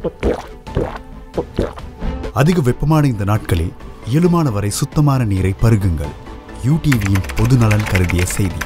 அதிக வெப்பமான இந்த நாட்களில் இயலுமான வரை சுத்தமான நீரை பருகுங்கள் யூடிவியின் பொது நலன் கருதிய செய்தி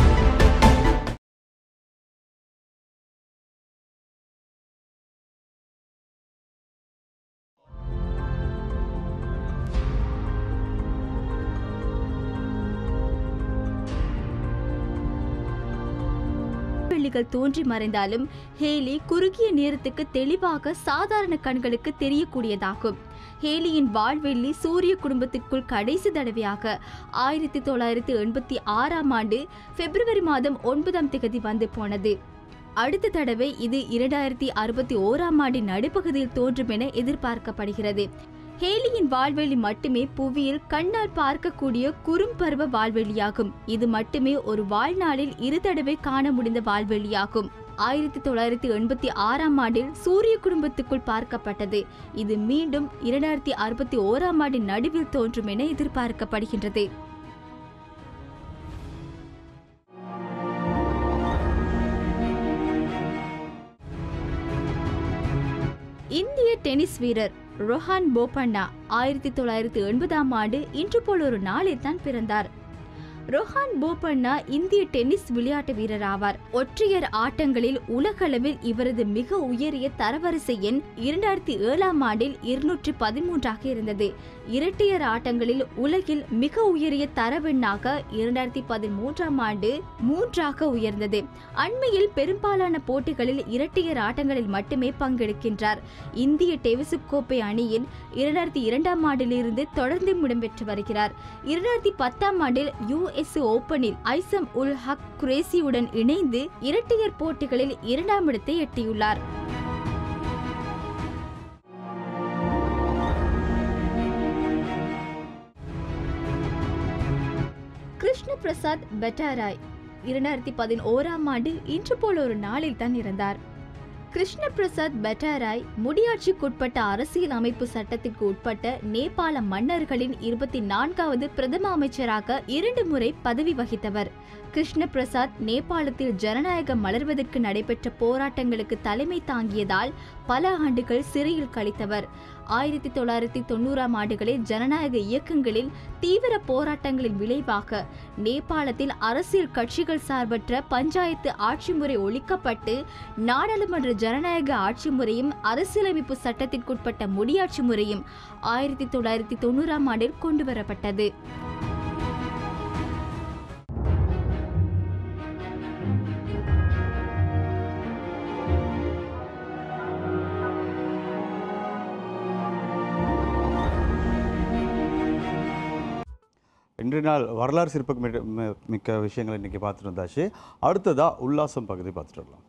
வெள்ளிகள் தோன்றி மறைந்தாலும் ஹேலி குறுகிய நேரத்துக்கு தெளிவாக சாதாரண கண்களுக்கு தெரியக்கூடியதாகும் ஹேலியின் வால்வெள்ளி சூரிய குடும்பத்திற்குள் கடைசி தடவையாக ஆயிரத்தி தொள்ளாயிரத்தி எண்பத்தி ஆறாம் ஆண்டு பிப்ரவரி மாதம் ஒன்பதாம் திகதி வந்து போனது அடுத்த தடவை இது இரண்டாயிரத்தி அறுபத்தி ஓராம் ஆண்டின் நடுப்பகுதியில் தோன்றும் என எதிர்பார்க்கப்படுகிறது ஹேலியின் வால்வெளி மட்டுமே புவியில் கண்ணால் பார்க்கக்கூடிய குறும்பருவ வால்வெளியாகும் இது மட்டுமே ஒரு வாழ்நாளில் இரு தடவை காண முடிந்த வால்வெளியாகும் ஆயிரத்தி தொள்ளாயிரத்தி எண்பத்தி ஆறாம் ஆண்டில் சூரிய குடும்பத்துக்குள் பார்க்கப்பட்டது இது மீண்டும் இரண்டாயிரத்தி அறுபத்தி ஓராம் ஆண்டின் நடுவில் தோன்றும் என எதிர்பார்க்கப்படுகின்றது இந்திய டென்னிஸ் வீரர் ரொஹான் போபண்ணா ஆயிரத்தி தொள்ளாயிரத்தி எண்பதாம் ஆண்டு இன்று போல் ஒரு நாளில் தான் பிறந்தார் ரொஹான் போபண்ணா இந்திய டென்னிஸ் விளையாட்டு வீரர் ஆவார் ஒற்றையர் ஆட்டங்களில் உலகளவில் இவரது மிக உயரிய தரவரிசை எண் இரண்டாயிரத்தி ஏழாம் ஆண்டில் இருநூற்றி பதிமூன்றாக இருந்தது இரட்டையர் ஆட்டங்களில் உலகில் மிக உயரிய தரவெண்ணாக இரண்டாயிரத்தி பதிமூன்றாம் ஆண்டு மூன்றாக உயர்ந்தது அண்மையில் பெரும்பாலான போட்டிகளில் இரட்டையர் ஆட்டங்களில் மட்டுமே பங்கெடுக்கின்றார் இந்திய டெவிசு கோப்பை அணியின் இரண்டாயிரத்தி இரண்டாம் ஆண்டிலிருந்து தொடர்ந்து இடம்பெற்று வருகிறார் இரண்டாயிரத்தி பத்தாம் ஆண்டில் யுஎஸ் ஓபனில் ஐசம் உல் ஹக் குரேசியுடன் இணைந்து இரட்டையர் போட்டிகளில் இரண்டாம் இடத்தை எட்டியுள்ளார் கிருஷ்ண பிரசாத் பெட்டாராய் இரண்டாயிரத்தி பதினோராம் ஆண்டு இன்று போல் ஒரு நாளில் தான் இறந்தார் கிருஷ்ண பிரசாத் பெட்டாராய் முடியாட்சிக்குட்பட்ட அரசியல் அமைப்பு சட்டத்திற்கு உட்பட்ட நேபாள மன்னர்களின் இருபத்தி நான்காவது பிரதம அமைச்சராக இரண்டு முறை பதவி வகித்தவர் கிருஷ்ண பிரசாத் நேபாளத்தில் ஜனநாயகம் மலர்வதற்கு நடைபெற்ற போராட்டங்களுக்கு தலைமை தாங்கியதால் பல ஆண்டுகள் சிறையில் கழித்தவர் ஆயிரத்தி தொள்ளாயிரத்தி தொண்ணூறாம் ஆண்டுகளில் ஜனநாயக இயக்கங்களில் தீவிர போராட்டங்களின் விளைவாக நேபாளத்தில் அரசியல் கட்சிகள் சார்பற்ற பஞ்சாயத்து ஆட்சி முறை ஒழிக்கப்பட்டு நாடாளுமன்ற ஜனநாயக ஆட்சி முறையும் அரசியலமைப்பு சட்டத்திற்குட்பட்ட முடியாட்சி முறையும் ஆயிரத்தி தொள்ளாயிரத்தி தொண்ணூறாம் ஆண்டில் கொண்டுவரப்பட்டது இன்றைய நாள் வரலாறு சிறப்புக்கு மிக்க- மி- மிக்க விஷயங்களை இன்றைக்கி பார்த்துட்டு வந்தாச்சு அடுத்ததாக உல்லாசம் பகுதி பார்த்துட்டு வரலாம்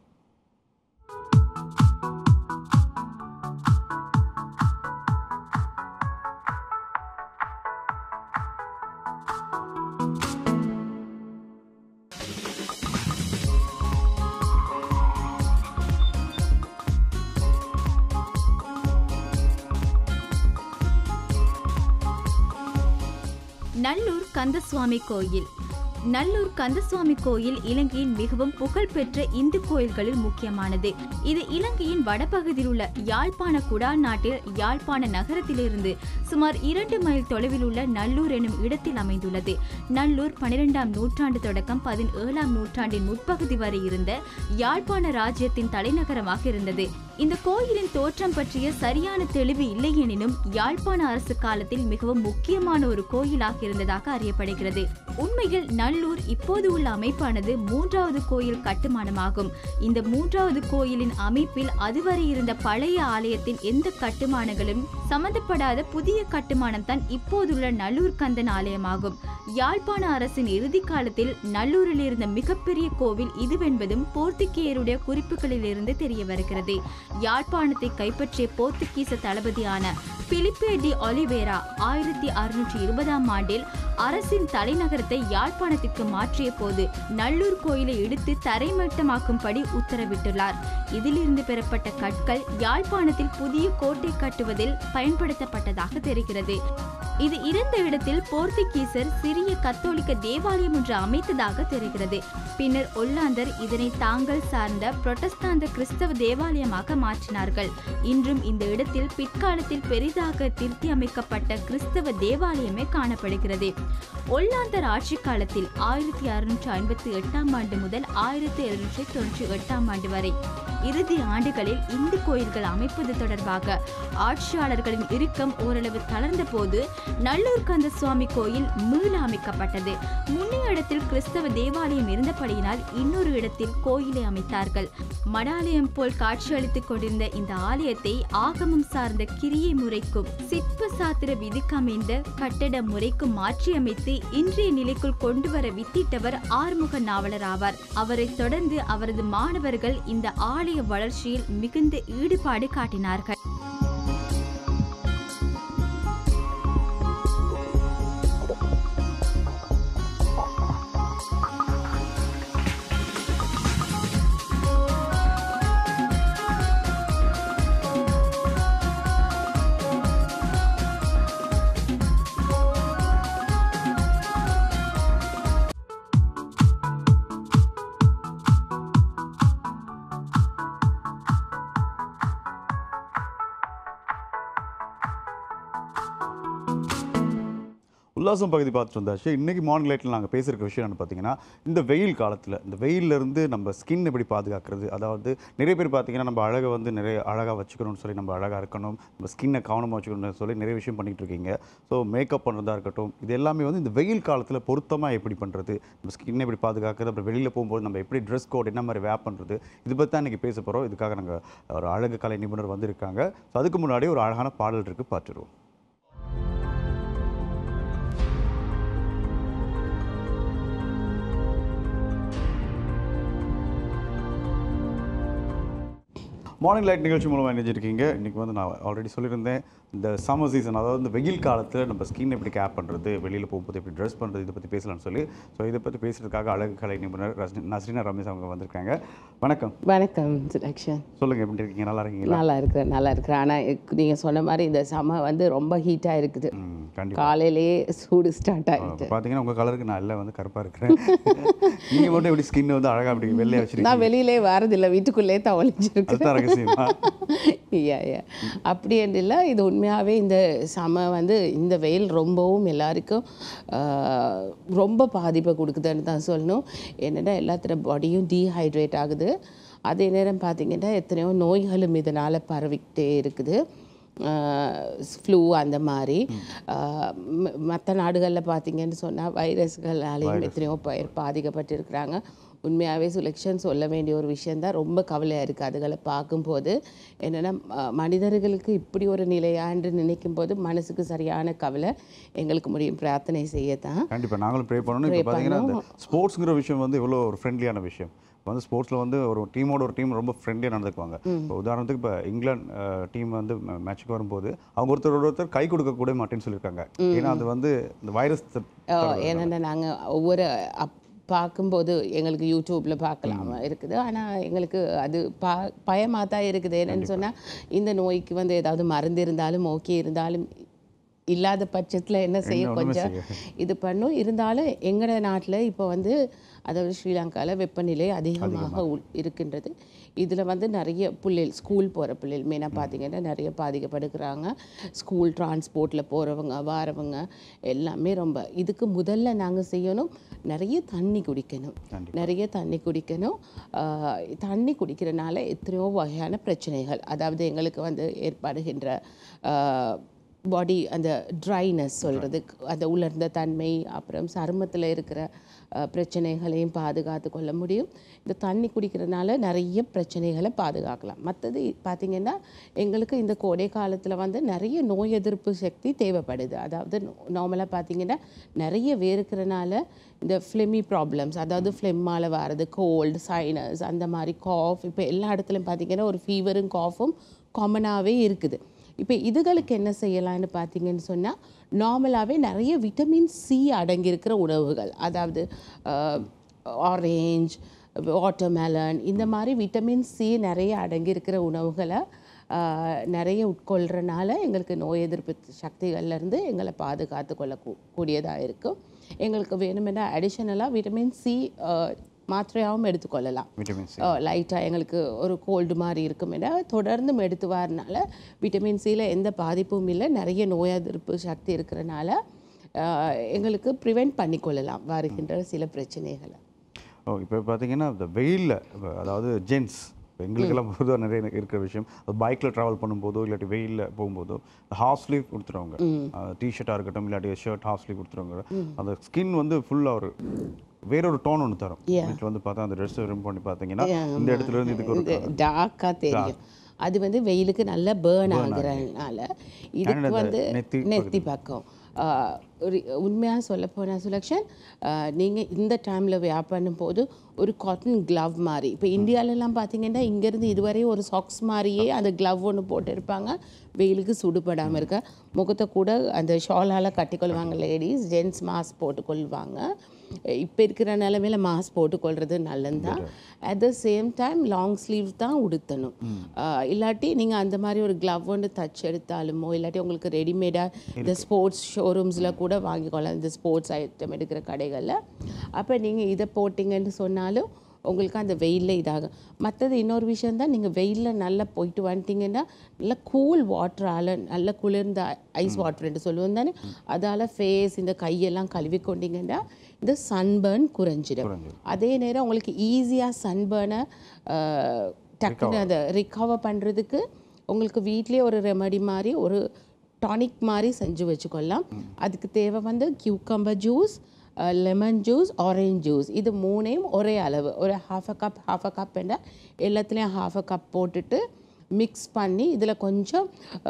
நல்லூர் கந்தசுவாமி கோயில் நல்லூர் கந்தசுவாமி கோயில் இலங்கையின் மிகவும் புகழ்பெற்ற இந்து கோயில்களில் முக்கியமானது இது இலங்கையின் வடபகுதியில் உள்ள யாழ்ப்பாண குடா நாட்டில் யாழ்ப்பாண நகரத்திலிருந்து சுமார் இரண்டு மைல் தொலைவில் உள்ள நல்லூர் எனும் இடத்தில் அமைந்துள்ளது நல்லூர் பனிரெண்டாம் நூற்றாண்டு தொடக்கம் பதினேழாம் நூற்றாண்டின் முற்பகுதி வரை இருந்த யாழ்ப்பாண ராஜ்யத்தின் தலைநகரமாக இருந்தது இந்த கோயிலின் தோற்றம் பற்றிய சரியான தெளிவு இல்லை எனினும் யாழ்ப்பாண அரசு காலத்தில் மிகவும் முக்கியமான ஒரு கோயிலாக இருந்ததாக அறியப்படுகிறது உண்மையில் நல்லூர் இப்போது உள்ள அமைப்பானது மூன்றாவது கோயில் கட்டுமானமாகும் இந்த மூன்றாவது கோயிலின் அமைப்பில் அதுவரை இருந்த பழைய ஆலயத்தின் எந்த கட்டுமானங்களும் சம்பந்தப்படாத புதிய கட்டுமானம் தான் இப்போதுள்ள நல்லூர் கந்தன் ஆலயமாகும் யாழ்ப்பாண அரசின் இறுதி காலத்தில் நல்லூரில் இருந்த மிகப்பெரிய கோவில் இதுவென்பதும் போர்த்துகேயருடைய குறிப்புகளிலிருந்து தெரிய வருகிறது யாழ்ப்பாணத்தை கைப்பற்றிய போர்த்துகீச தளபதியான பிலிப்பே டி ஒலிவேரா ஆயிரத்தி அறுநூற்றி இருபதாம் ஆண்டில் அரசின் தலைநகரத்தை யாழ்ப்பாணத்திற்கு மாற்றிய போது நல்லூர் கோயிலை இடித்து தரைமட்டமாக்கும்படி உத்தரவிட்டுள்ளார் இதிலிருந்து பெறப்பட்ட கற்கள் யாழ்ப்பாணத்தில் புதிய கோட்டை கட்டுவதில் பயன்படுத்தப்பட்டதாக தெரிகிறது இது இருந்த இடத்தில் போர்த்துகீசர் சிறிய கத்தோலிக்க தேவாலயம் ஒன்று அமைத்ததாக தெரிகிறது பின்னர் ஒல்லாந்தர் இதனை தாங்கள் சார்ந்த புரொட்டஸ்தாந்த கிறிஸ்தவ தேவாலயமாக மாற்றினார்கள் இன்றும் இந்த இடத்தில் பிற்காலத்தில் பெரிதாக திருத்தி அமைக்கப்பட்ட கிறிஸ்தவ தேவாலயமே காணப்படுகிறது ஒல்லாந்தர் ஆட்சி காலத்தில் ஆயிரத்தி அறுநூற்று ஐம்பத்தி எட்டாம் ஆண்டு முதல் ஆயிரத்தி எழுநூற்றி தொண்ணூற்றி எட்டாம் ஆண்டு வரை இறுதி ஆண்டுகளில் இந்து கோயில்கள் அமைப்பது தொடர்பாக ஆட்சியாளர்களின் இறுக்கம் ஓரளவு தளர்ந்த போது நல்லூர் கந்த சுவாமி கோயில் மீள அமைக்கப்பட்டது முன்னைய இடத்தில் கிறிஸ்தவ தேவாலயம் இருந்தபடியினால் இன்னொரு இடத்தில் கோயிலை அமைத்தார்கள் மடாலயம் போல் காட்சியளித்துக் கொண்டிருந்த இந்த ஆலயத்தை ஆகமம் சார்ந்த கிரியை முறைக்கும் சிற்ப சாத்திர விதிக்கு அமைந்த கட்டட முறைக்கும் மாற்றியமைத்து இன்றைய நிலைக்குள் கொண்டு வர வித்திட்டவர் ஆறுமுக நாவலர் ஆவார் அவரைத் தொடர்ந்து அவரது மாணவர்கள் இந்த ஆலய வளர்ச்சியில் மிகுந்த ஈடுபாடு காட்டினார்கள் உல்லாசம் பகுதி பார்த்துட்டு வந்தாச்சு இன்னைக்கு மார்னிங் லைட்டில் நாங்கள் பேசியிருக்க விஷயம் என்ன பார்த்தீங்கன்னா இந்த வெயில் காலத்தில் இந்த வெயில்ல இருந்து நம்ம ஸ்கின் எப்படி பாதுகாக்கிறது அதாவது நிறைய பேர் பார்த்தீங்கன்னா நம்ம அழகை வந்து நிறைய அழகாக வச்சுக்கணும்னு சொல்லி நம்ம அழகாக இருக்கணும் நம்ம ஸ்கின்னை கவனமாக வச்சுக்கணும்னு சொல்லி நிறைய விஷயம் பண்ணிட்டு இருக்கீங்க ஸோ மேக்கப் பண்ணுறதா இருக்கட்டும் இது எல்லாமே வந்து இந்த வெயில் காலத்தில் பொருத்தமாக எப்படி பண்ணுறது நம்ம ஸ்கின்னை எப்படி பாதுகாக்கிறது அப்புறம் வெளியில் போகும்போது நம்ம எப்படி ட்ரெஸ் கோட் என்ன மாதிரி வேப் பண்ணுறது இது பற்றி தான் இன்றைக்கி பேச போகிறோம் இதுக்காக நாங்கள் ஒரு அழகு கலை நிபுணர் வந்திருக்காங்க ஸோ அதுக்கு முன்னாடி ஒரு அழகான பாடல் இருக்குது பார்த்துருவோம் மார்னிங் லைட் நிகழ்ச்சி மூலமாக இணைஞ்சிருக்கீங்க இன்றைக்கி வந்து நான் ஆல்ரெடி சொல்லியிருந்தேன் இந்த சம்மர் சீசன் அதாவது இந்த வெயில் காலத்தில் நம்ம ஸ்கின் எப்படி கேப் பண்ணுறது வெளியில் போகும்போது எப்படி ட்ரெஸ் பண்ணுறது இதை பற்றி பேசலாம்னு சொல்லி ஸோ இதை பற்றி பேசுகிறதுக்காக அழகு கலை நிபுணர் ரஸ்னி நஸ்ரீனா ரமேஷ் அவங்க வந்திருக்காங்க வணக்கம் வணக்கம் சுலக்ஷன் சொல்லுங்கள் எப்படி இருக்கீங்க நல்லா இருக்கீங்களா நல்லா இருக்கிறேன் நல்லா இருக்கிறேன் ஆனால் நீங்கள் சொன்ன மாதிரி இந்த சம வந்து ரொம்ப ஹீட்டாக இருக்குது ம் கண்டிப்பாக காலையிலேயே சூடு ஸ்டார்ட் ஆகிட்டு பார்த்தீங்கன்னா உங்கள் கலருக்கு நான் எல்லாம் வந்து கருப்பாக இருக்கிறேன் நீங்கள் மட்டும் எப்படி ஸ்கின் வந்து அழகாக அப்படி வெள்ளையாக வச்சிருக்கீங்க நான் வெளியிலே வரதில்லை வீட்டுக்குள்ளே தவளிச்சிருக்கேன் அதுதான் ரகசியமா ஐயா ஐயா அப்படி என்று இல்லை இது உண்மையாகவே இந்த சம வந்து இந்த வெயில் ரொம்பவும் எல்லாருக்கும் ஆஹ், ரொம்ப பாதிப்பை கொடுக்குதுன்னு தான் சொல்லணும் என்னென்னா எல்லாத்தோட பாடியும் டீஹைட்ரேட் ஆகுது அதே நேரம் பார்த்திங்கன்னா எத்தனையோ நோய்களும் இதனால் பரவிக்கிட்டே இருக்குது ஃப்ளூ அந்த மாதிரி மற்ற நாடுகளில் பார்த்தீங்கன்னு சொன்னால் வைரஸ்களாலேயும் எத்தனையோ பேர் பாதிக்கப்பட்டிருக்கிறாங்க உண்மையாகவே சுலெக்ஷன் சொல்ல வேண்டிய ஒரு விஷயந்தான் ரொம்ப கவலையாக இருக்குது அதுகளை பார்க்கும்போது என்னென்னா மனிதர்களுக்கு இப்படி ஒரு நிலையாண்டு நினைக்கும் போது மனசுக்கு சரியான கவலை எங்களுக்கு முடியும் பிரார்த்தனை செய்யத்தான் கண்டிப்பாக நாங்களும் ப்ரே பண்ணணும் இப்போ பார்த்தீங்கன்னா இந்த ஸ்போர்ட்ஸுங்கிற விஷயம் வந்து இவ்வளோ ஒரு ஃப்ரெண்ட்லியான விஷயம் இப்போ வந்து ஸ்போர்ட்ஸில் வந்து ஒரு டீமோட ஒரு டீம் ரொம்ப ஃப்ரெண்ட்லியாக நடந்துக்குவாங்க இப்போ உதாரணத்துக்கு இப்போ இங்கிலாந்து டீம் வந்து மேட்ச்சுக்கு வரும்போது அவங்க ஒருத்தர் ஒருத்தர் கை கொடுக்க கூட மாட்டேன்னு சொல்லியிருக்காங்க ஏன்னா அது வந்து இந்த வைரஸ் என்னென்னா நாங்கள் ஒவ்வொரு அப் பார்க்கும்போது எங்களுக்கு யூடியூப்பில் பார்க்கலாம் இருக்குது ஆனால் எங்களுக்கு அது பா பயமாக தான் இருக்குது என்னன்னு சொன்னால் இந்த நோய்க்கு வந்து ஏதாவது மருந்து இருந்தாலும் ஓகே இருந்தாலும் இல்லாத பட்சத்தில் என்ன செய்ய என்ன ஒண்ணுமே கொஞ்சம் இது பண்ணும் இருந்தாலும் எங்களோட நாட்டில் இப்போ வந்து அதாவது ஸ்ரீலங்காவில் வெப்பநிலை அதிகமாக உள்- இருக்கின்றது இதில் வந்து நிறைய பிள்ளைகள் ஸ்கூல் போகிற பிள்ளைகள் மெயினாக பார்த்தீங்கன்னா நிறைய பாதிக்கப்படுகிறாங்க ஸ்கூல் டிரான்ஸ்போர்ட்டில் போகிறவங்க வாரவங்க எல்லாமே ரொம்ப இதுக்கு முதல்ல நாங்கள் செய்யணும் நிறைய தண்ணி குடிக்கணும் நிறைய தண்ணி குடிக்கணும் ஆஹ் தண்ணி குடிக்கிறனால எத்தனையோ வகையான பிரச்சனைகள் அதாவது எங்களுக்கு வந்து ஏற்படுகின்ற ஆஹ் பாடி அந்த ட்ரைனஸ் சொல்கிறது அந்த உலர்ந்த தன்மை அப்புறம் சருமத்தில் இருக்கிற அஹ், பிரச்சனைகளையும் பாதுகாத்து கொள்ள முடியும் இந்த தண்ணி குடிக்கிறதுனால நிறைய பிரச்சனைகளை பாதுகாக்கலாம் மற்றது பார்த்திங்கன்னா எங்களுக்கு இந்த கோடை காலத்தில் வந்து நிறைய நோய் எதிர்ப்பு சக்தி தேவைப்படுது அதாவது நார்மலாக பார்த்திங்கன்னா நிறைய வேர்க்கிறனால இந்த ஃப்ளெமி ப்ராப்ளம்ஸ் அதாவது ஃப்ளெம்மால் வர்றது கோல்டு சைனஸ் அந்த மாதிரி காஃப் இப்போ எல்லா இடத்துலையும் பார்த்திங்கன்னா ஒரு ஃபீவரும் காஃபும் காமனாகவே இருக்குது இப்போ இதுகளுக்கு என்ன செய்யலாம்னு பார்த்தீங்கன்னு சொன்னால் நார்மலாகவே நிறைய விட்டமின் சி அடங்கியிருக்கிற உணவுகள் அதாவது ஆரேஞ்ச் வாட்டர்மெலன் இந்த மாதிரி விட்டமின் சி நிறைய அடங்கியிருக்கிற உணவுகளை ஆஹ், நிறைய உட்கொள்கிறனால எங்களுக்கு நோய் எதிர்ப்பு சக்திகள்லேருந்து எங்களை பாதுகாத்து கொள்ள கூ- கூடியதாக இருக்கும் எங்களுக்கு வேணுமென்னா அடிஷனலாக விட்டமின் சி மாத்திரையாகவும் எடுத்துக்கொள்ளலாம் விட்டமின் சி லைட்டாக எங்களுக்கு ஒரு கோல்டு மாதிரி இருக்கும் என தொடர்ந்து எடுத்து வரனால விட்டமின் சியில் எந்த பாதிப்பும் இல்லை நிறைய நோய் எதிர்ப்பு சக்தி இருக்கிறனால ஆஹ், எங்களுக்கு ப்ரிவெண்ட் பண்ணிக்கொள்ளலாம் வருகின்ற சில பிரச்சனைகளை ஓ இப்போ பார்த்தீங்கன்னா இந்த வெயிலில் அதாவது ஜென்ஸ் எங்களுக்கெல்லாம் பொதுவாக நிறைய எனக்கு இருக்கிற விஷயம் பைக்கில் ட்ராவல் பண்ணும்போதோ இல்லாட்டி வெயிலில் போகும்போதோ ஹாஃப் ஸ்லீவ் கொடுத்துருவாங்க டிஷர்ட்டாக இருக்கட்டும் இல்லாட்டி ஷர்ட் ஹாஃப் ஸ்லீவ் கொடுத்துருவாங்க அந்த ஸ்கின் வந்து ஃபுல்லாக ஒரு வேற ஒரு டோன் ஒன்று தரும் வீட்டில் வந்து பார்த்தா அந்த ட்ரெஸ் ரிம் பண்ணி பார்த்தீங்கன்னா இந்த இடத்துல இருந்து இதுக்கு ஒரு இந்த டார்க்காக தெரியும் அது வந்து வெயிலுக்கு நல்லா பேர்ன் ஆகுறதுனால இதுக்கு அந்த வந்து நெத்தி நெத்தி பக்கம் உண்மையாக சொல்ல போனால் சுலக்ஷன் நீங்கள் இந்த டைமில் வியாப் பண்ணும்போது ஒரு காட்டன் க்ளவ் மாதிரி இப்போ இந்தியாவிலலாம் பார்த்தீங்கன்னா இங்கேருந்து இதுவரை ஒரு சாக்ஸ் மாதிரியே அந்த க்ளவ் ஒன்று போட்டிருப்பாங்க வெயிலுக்கு சுடுபடாமல் இருக்க முகத்தை கூட அந்த ஷாலால் கட்டிக்கொள்வாங்க லேடிஸ் ஜென்ட்ஸ் மாஸ்க் போட்டுக்கொள்வாங்க இப்போ இருக்கிற நிலமையில மாஸ்க் போட்டுக்கொள்வது நல்லது தான் at the same time long sleeve தான் உடுத்தணும் ஆஹ் இல்லாட்டி நீங்கள் அந்த மாதிரி ஒரு க்ளவ் ஒன்று தச்சு எடுத்தாலுமோ இல்லாட்டி உங்களுக்கு ரெடிமேடாக இந்த ஸ்போர்ட்ஸ் ஷோரூம்ஸில் கூட வாங்கிக்கொள்ளலாம் இந்த ஸ்போர்ட்ஸ் ஐட்டம் எடுக்கிற கடைகளில் அப்போ நீங்கள் இதை போட்டிங்கன்னு சொன்னாலும் உங்களுக்கு அந்த வெயிலில் இதாகும் மற்றது இன்னொரு விஷயம் தான் நீங்கள் வெயிலில் நல்லா போயிட்டு வந்துட்டீங்கன்னா நல்லா கூல் வாட்டரால் நல்ல குளிர்ந்த ஐஸ் வாட்டர்ன்னு சொல்லுவோம் தானே அதால் ஃபேஸ் இந்த கையெல்லாம் கழுவி கொண்டீங்கன்னா இந்த சன்பர்ன் குறைஞ்சிடும் அதே நேரம் உங்களுக்கு ஈஸியாக சன்பர்னை டக்குன்னு அதை ரிகவர் பண்ணுறதுக்கு உங்களுக்கு வீட்லேயே ஒரு ரெமடி மாதிரி ஒரு டானிக் மாதிரி செஞ்சு வச்சுக்கொள்ளலாம் அதுக்கு தேவை வந்து cucumber juice lemon juice orange juice இது மூணையும் ஒரே அளவு ஒரு half a cup half a cup என்ன எல்லாத்துலேயும் ஹாஃப் அ கப் போட்டுட்டு மிக்ஸ் பண்ணி இதில் கொஞ்சம்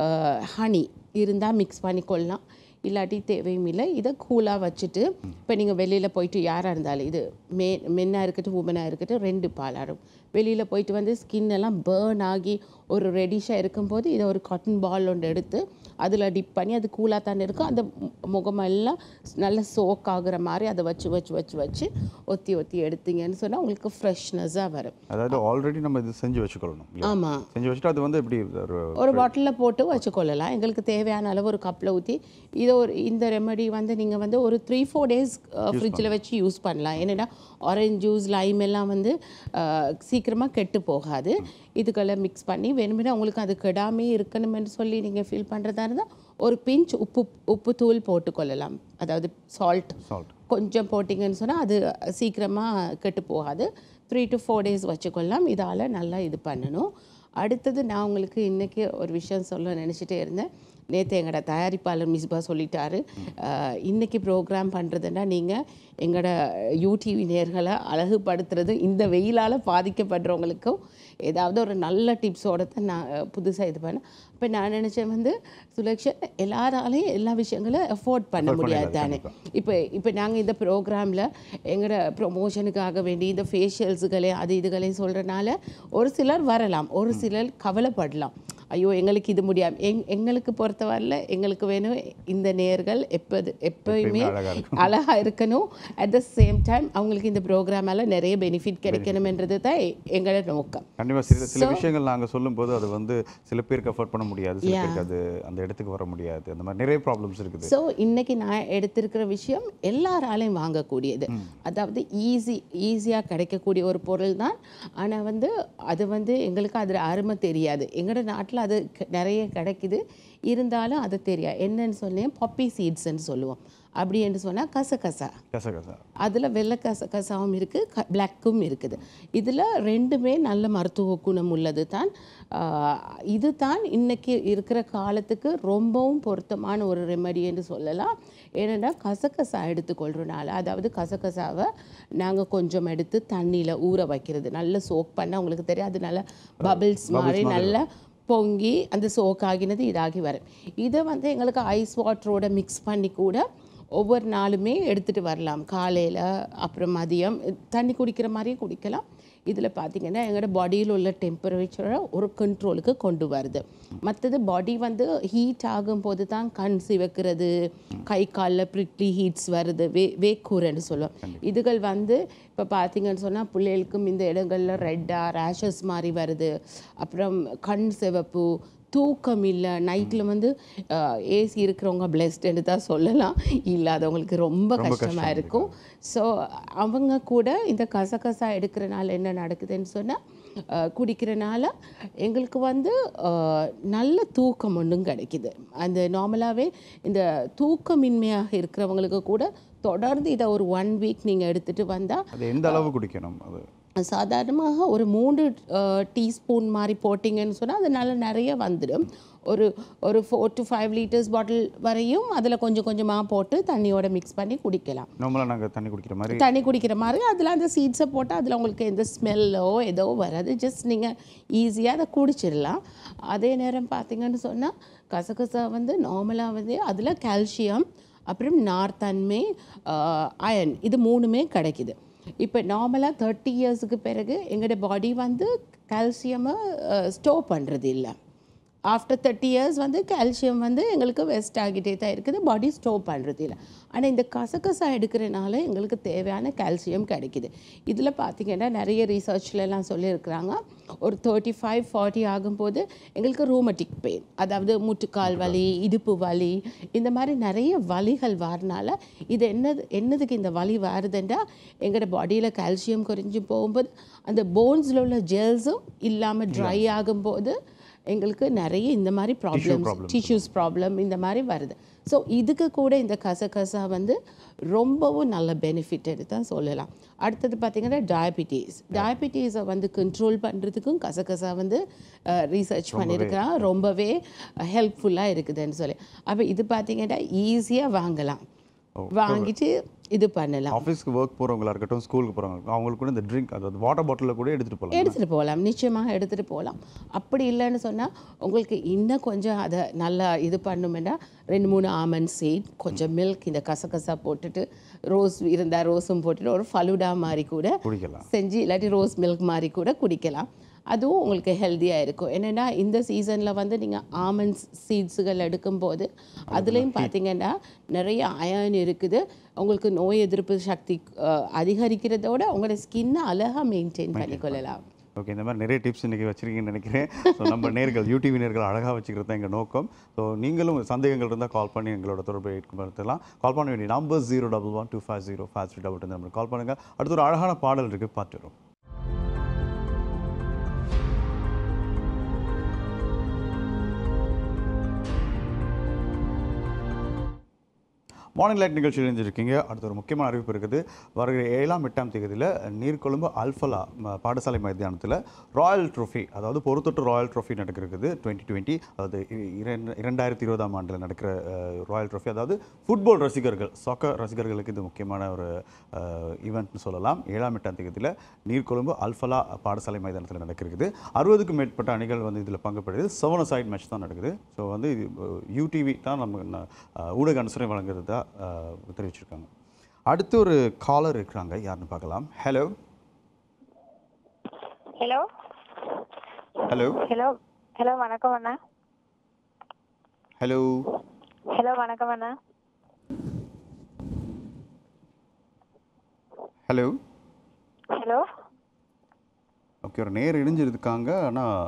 ஹனி இருந்தால் மிக்ஸ் பண்ணிக்கொள்ளலாம் இல்லாட்டி தேவையும் இல்லை இதை கூலாக வச்சுட்டு இப்போ நீங்கள் வெளியில் போயிட்டு யாராக இருந்தாலும் இது மே மென்னாக இருக்கட்டும் உமனாக இருக்கட்டும் ரெண்டு பாலாடும் வெளியில் போயிட்டு வந்து ஸ்கின் எல்லாம் பேர்ன் ஆகி ஒரு ரெடிஷாக இருக்கும்போது இதை ஒரு காட்டன் பால் ஒன்று எடுத்து அதில் டிப் பண்ணி அது கூலாக தானே இருக்கும் அந்த மு- முகமெல்லாம் நல்ல சோக் ஆகுற மாதிரி அதை வச்சு வச்சு வச்சு வச்சு ஒத்தி ஒத்தி எடுத்தீங்கன்னு சொன்னால் உங்களுக்கு ஃப்ரெஷ்னஸாக வரும் அதாவது ஆல்ரெடி நம்ம இது செஞ்சு வச்சுக்கொள்ளணும் இல்லையா? ஆமாம் செஞ்சு வச்சுட்டு அது வந்து எப்படி ஒரு ஒரு பாட்டிலில் போட்டு வச்சுக்கொள்ளலாம் எங்களுக்கு தேவையான அளவு ஒரு கப்பில் ஊற்றி இதை ஒரு இந்த ரெமெடி வந்து நீங்கள் வந்து ஒரு த்ரீ ஃபோர் டேஸ் ஃப்ரிட்ஜில் வச்சு யூஸ் பண்ணலாம் ஏன்னா ஆரஞ்ச் ஜூஸ் லைம் எல்லாம் வந்து சீக்கிரமாக கெட்டு போகாது இதுக்கெல்லாம் மிக்ஸ் பண்ணி வேணுமெனா உங்களுக்கு அது கெடாமே இருக்கணும்னு சொல்லி நீங்கள் ஃபீல் பண்ணுறதா இருந்தால் ஒரு பிஞ்ச் உப்பு உப்பு தூள் போட்டுக்கொள்ளலாம் அதாவது சால்ட் சால்ட் கொஞ்சம் போட்டிங்கன்னு சொன்னால் அது சீக்கிரமாக கெட்டு போகாது த்ரீ டு ஃபோர் டேஸ் வச்சுக்கொள்ளலாம் இதால் நல்லா இது பண்ணணும் அடுத்தது நான் உங்களுக்கு இன்றைக்கி ஒரு விஷயம் சொல்ல நினச்சிட்டே இருந்தேன் நேற்று எங்களோட தயாரிப்பாளர் மிஸ்பா சொல்லிட்டாரு அஹ், இன்னைக்கு ப்ரோக்ராம் பண்ணுறதுன்னா நீங்கள் எங்களோட யூடிவி நேர்களை அழகுபடுத்துறது இந்த வெயிலால் பாதிக்கப்படுறவங்களுக்கும் ஏதாவது ஒரு நல்ல டிப்ஸோட தான் நான் புதுசாக இது பண்ணேன் இப்போ நான் நினச்சேன் வந்து சுலக்ஷன் எல்லாராலையும் எல்லா விஷயங்களும் அஃபோர்ட் பண்ண முடியாது தானே இப்போ இப்போ நாங்கள் இந்த ப்ரோக்ராமில் எங்களோட ப்ரொமோஷனுக்காக வேண்டி இந்த ஃபேஷியல்ஸுகளே அது இதுகளையும் சொல்கிறனால ஒரு சிலர் வரலாம் ஒரு சிலர் கவலைப்படலாம் ஐயோ எங்களுக்கு இது முடியாது எங் எங்களுக்கு பொறுத்தவரையில் எங்களுக்கு வேணும் இந்த நேர்கள் எப்போது எப்போயுமே அழகா அழகாக இருக்கணும் அட் த சேம் டைம் அவங்களுக்கு இந்த ப்ரோக்ராமால் நிறைய பெனிஃபிட் கிடைக்கணுமென்றது தான் எ- எங்களோட நோக்கம் கண்டிப்பாக சில சில விஷயங்கள் நாங்கள் சொல்லும்போது அது வந்து சில பேருக்கு அஃபோர்ட் பண்ண முடியாது சில பேருக்கு அது அந்த இடத்துக்கு வர முடியாது அந்த மாதிரி நிறைய ப்ராப்ளம்ஸ் இருக்குது ஸோ இன்னைக்கு நான் எடுத்திருக்கிற விஷயம் எல்லாராலையும் வாங்கக்கூடியது அதாவது ஈஸி ஈஸியாக கிடைக்கக்கூடிய ஒரு பொருள் தான் ஆனால் வந்து அது வந்து எங்களுக்கு அதில் அருமை தெரியாது எங்களோட நாட்டில் அது க- நிறைய கிடைக்குது இருந்தாலும் அது தெரியாது என்னன்னு சொன்னேன் பாப்பி சீட்ஸ்ன்னு சொல்லுவோம் அப்படி என்று சொன்னால் கசகசா கசகசா அதில் வெள்ளை கச கசாவும் இருக்குது க பிளாக்கும் இருக்குது இதில் ரெண்டுமே நல்ல மருத்துவ குணம் உள்ளது தான் இது தான் இன்னைக்கு இருக்கிற காலத்துக்கு ரொம்பவும் பொருத்தமான ஒரு ரெமெடி என்று சொல்லலாம் ஏனென்னா கசகசா எடுத்துக்கொள்றனால அதாவது கசகசாவை நாங்கள் கொஞ்சம் எடுத்து தண்ணியில் ஊற வைக்கிறது நல்ல சோக் பண்ண உங்களுக்கு தெரியும் அது நல்ல பபிள்ஸ் மாதிரி நல்லா பொங்கி அந்த சோக் ஆகினது இதாகி வரும் இதை வந்து எங்களுக்கு ஐஸ் வாட்டரோட மிக்ஸ் பண்ணி கூட ஒவ்வொரு நாளுமே எடுத்துகிட்டு வரலாம் காலையில் அப்புறம் மதியம் தண்ணி குடிக்கிற மாதிரியே குடிக்கலாம் இதில் பார்த்தீங்கன்னா எங்களோட பாடியில் உள்ள டெம்பரேச்சரை ஒரு கண்ட்ரோலுக்கு கொண்டு வருது மற்றது பாடி வந்து ஹீட் ஆகும்போது தான் கண் சிவக்கிறது கை காலில் ப்ரிட்லி ஹீட்ஸ் வருது வே வேக்கூரன்னு சொல்லுவோம் இதுகள் வந்து இப்போ பார்த்தீங்கன்னு சொன்னால் பிள்ளைகளுக்கும் இந்த இடங்களில் ரெட்டாக ரேஷஸ் மாதிரி வருது அப்புறம் கண் சிவப்பு தூக்கம் இல்லை நைட்டில் வந்து ஏசி இருக்கிறவங்க பிளெஸ்டுன்னு தான் சொல்லலாம் இல்லாதவங்களுக்கு ரொம்ப கஷ்டமாக இருக்கும் ஸோ அவங்க கூட இந்த கசகசா எடுக்கிறனால என்ன நடக்குதுன்னு சொன்னால் குடிக்கிறனால எங்களுக்கு வந்து அஹ், நல்ல தூக்கம் ஒன்றும் கிடைக்குது அந்த நார்மலாகவே இந்த தூக்கமின்மையாக இருக்கிறவங்களுக்கு கூட தொடர்ந்து இதை ஒரு ஒன் வீக் நீங்கள் எடுத்துகிட்டு வந்தால் அது எந்த அளவு குடிக்கணும் அது சாதாரணமாக ஒரு மூன்று டீஸ்பூன் மாதிரி போட்டிங்கன்னு சொன்னால் அது நல்லா நிறைய வந்துடும் ஒரு ஒரு four to five litres bottle வரையும் அதில் கொஞ்சம் கொஞ்சமாக போட்டு தண்ணியோட மிக்ஸ் பண்ணி குடிக்கலாம் நார்மலாக நாங்கள் தண்ணி குடிக்கிற மாதிரி தண்ணி குடிக்கிற மாதிரி அதில் அந்த சீட்ஸை போட்டால் அதில் உங்களுக்கு எந்த ஸ்மெல்லோ ஏதோ வராது ஜஸ்ட் நீங்கள் ஈஸியாக அதை குடிச்சிடலாம் அதே நேரம் பார்த்தீங்கன்னு சொன்னால் கசகசா வந்து நார்மலாக வந்து அதில் கால்சியம் அப்புறம் நார்த்தன்மை அயன் இது மூணுமே கிடைக்குது இப்போ நார்மலாக தேர்ட்டி இயர்ஸுக்கு பிறகு எங்களோட பாடி வந்து கால்சியமை ஸ்டோர் பண்ணுறது இல்லை ஆஃப்டர் தேர்ட்டி இயர்ஸ் வந்து கால்சியம் வந்து எங்களுக்கு வெஸ்ட் ஆகிட்டே தான் இருக்குது பாடி ஸ்டோர் பண்ணுறது இல்லை ஆனால் இந்த கசகசா எடுக்கிறனால எங்களுக்கு தேவையான கால்சியம் கிடைக்குது இதில் பார்த்தீங்கன்னா நிறைய researchல எல்லாம் சொல்லியிருக்கிறாங்க ஒரு தேர்ட்டி ஃபைவ் ஃபார்ட்டி ஆகும்போது எங்களுக்கு ரூமட்டிக் பெயின் அதாவது முட்டுக்கால் வலி இடுப்பு வலி இந்த மாதிரி நிறைய வலிகள் வரனால இது என்னது என்னதுக்கு இந்த வலி வருதுன்றா எங்களோட பாடியில் கால்சியம் குறைஞ்சி போகும்போது அந்த போன்ஸில் உள்ள ஜெல்ஸும் இல்லாமல் ட்ரை ஆகும்போது எங்களுக்கு நிறைய இந்த மாதிரி ப்ராப்ளம்ஸ் problems. டிஷ்யூஸ் ப்ராப்ளம் இந்த மாதிரி வருது ஸோ இதுக்கு கூட இந்த கசகசா வந்து ரொம்பவும் நல்ல பெனிஃபிட் தான் சொல்லலாம் அடுத்தது பார்த்தீங்கன்னா டயபிட்டிஸ் டயபிட்டிஸை வந்து கண்ட்ரோல் பண்ணுறதுக்கும் கசகசா வந்து ரீசர்ச் பண்ணியிருக்கிறான் ரொம்பவே ஹெல்ப்ஃபுல்லாக இருக்குதுன்னு சொல்லி அப்போ இது பார்த்தீங்கன்னா ஈஸியாக வாங்கலாம் வாங்கிட்டு இது பண்ணலாம் ஆஃபீஸ்க்கு ஒர்க் போகிறவங்களா இருக்கட்டும் ஸ்கூலுக்கு போகிறவங்க அவங்களுக்கு கூட இந்த ட்ரிங்க் அதாவது வாட்டர் பாட்டிலில் கூட எடுத்துகிட்டு போகலாம் எடுத்துகிட்டு போகலாம் நிச்சயமாக எடுத்துகிட்டு போகலாம் அப்படி இல்லைன்னு சொன்னால் உங்களுக்கு இன்னும் கொஞ்சம் அதை நல்லா இது பண்ணுமெண்டா ரெண்டு மூணு ஆமண்ட் சீட் கொஞ்சம் மில்க் இந்த கசகசா போட்டுட்டு ரோஸ் இருந்தால் ரோஸும் போட்டுட்டு ஒரு ஃபலுடா மாதிரி கூட குடிக்கலாம் செஞ்சு இல்லாட்டி ரோஸ் மில்க் மாதிரி கூட குடிக்கலாம் அதுவும் உங்களுக்கு ஹெல்த்தியாக இருக்கும் என்னென்னா இந்த சீசனில் வந்து நீங்கள் ஆமண்ட்ஸ் சீட்ஸுகள் எடுக்கும்போது அதுலேயும் பார்த்தீங்கன்னா நிறைய அயன் இருக்குது உங்களுக்கு நோய் எதிர்ப்பு சக்தி அஹ், அதிகரிக்கிறதோட உங்களோட ஸ்கின்னை அழகாக மெயின்டைன் பண்ணிக்கொள்ளலாம் ஓகே இந்த மாதிரி நிறைய டிப்ஸ் இன்றைக்கி வச்சிருக்கீங்கன்னு நினைக்கிறேன் ஸோ நம்ம நேர்கள் யூடிவி நேர்கள் அழகாக வச்சுக்கிறது தான் எங்கள் நோக்கம் ஸோ நீங்களும் சந்தேகங்கள் இருந்தால் கால் பண்ணி எங்களோட தொடர்பை ஏற்படுத்தலாம் கால் பண்ண வேண்டிய number zero double one two five zero five three double number call பண்ணுங்கள் அடுத்து ஒரு அழகான பாடல் இருக்குது பார்த்துருவோம் மார்னிங் லைட் நிகழ்ச்சி இணைஞ்சிருக்கீங்க அடுத்து ஒரு முக்கியமான அறிவிப்பு இருக்குது வருகிற ஏழாம் எட்டாம் தேதியில் நீர்கொழும்பு அல்ஃபலா ம- பாடசாலை மைதானத்தில் ராயல் ட்ரோஃபி அதாவது பொறுத்தொட்டு ராயல் ட்ரோஃபி நடக்கிறது டுவெண்ட்டி டுவெண்ட்டி அதாவது இ- இரண்டு இரண்டாயிரத்தி இருபதாம் ஆண்டில் நடக்கிற அஹ், ராயல் ட்ரோஃபி அதாவது ஃபுட்பால் ரசிகர்கள் சாக்கர் ரசிகர்களுக்கு இது முக்கியமான ஒரு ஈவெண்ட்னு சொல்லலாம் ஏழாம் எட்டாம் தேதியில் நீர்கொழும்பு அல்ஃபலா பாடசாலை மைதானத்தில் நடக்கிறது அறுபதுக்கும் மேற்பட்ட அணிகள் வந்து இதில் பங்கு பெறுது செவன் சைட் மேட்ச் தான் நடக்குது ஸோ வந்து இது யூடிவி தான் நம்ம ந- அஹ், ஊடக அனுசரணை வழங்குறதா அஹ், தெரிவிச்சிருக்காங்க அடுத்து ஒரு காலர் இருக்கிறாங்க யாருன்னு பார்க்கலாம் hello hello hello hello hello வணக்கம் அண்ணா ஹலோ ஹலோ வணக்கம் அண்ணா ஹலோ ஹலோ ஓகே ஒரு நேர் இணைஞ்சிருக்காங்க ஆனால்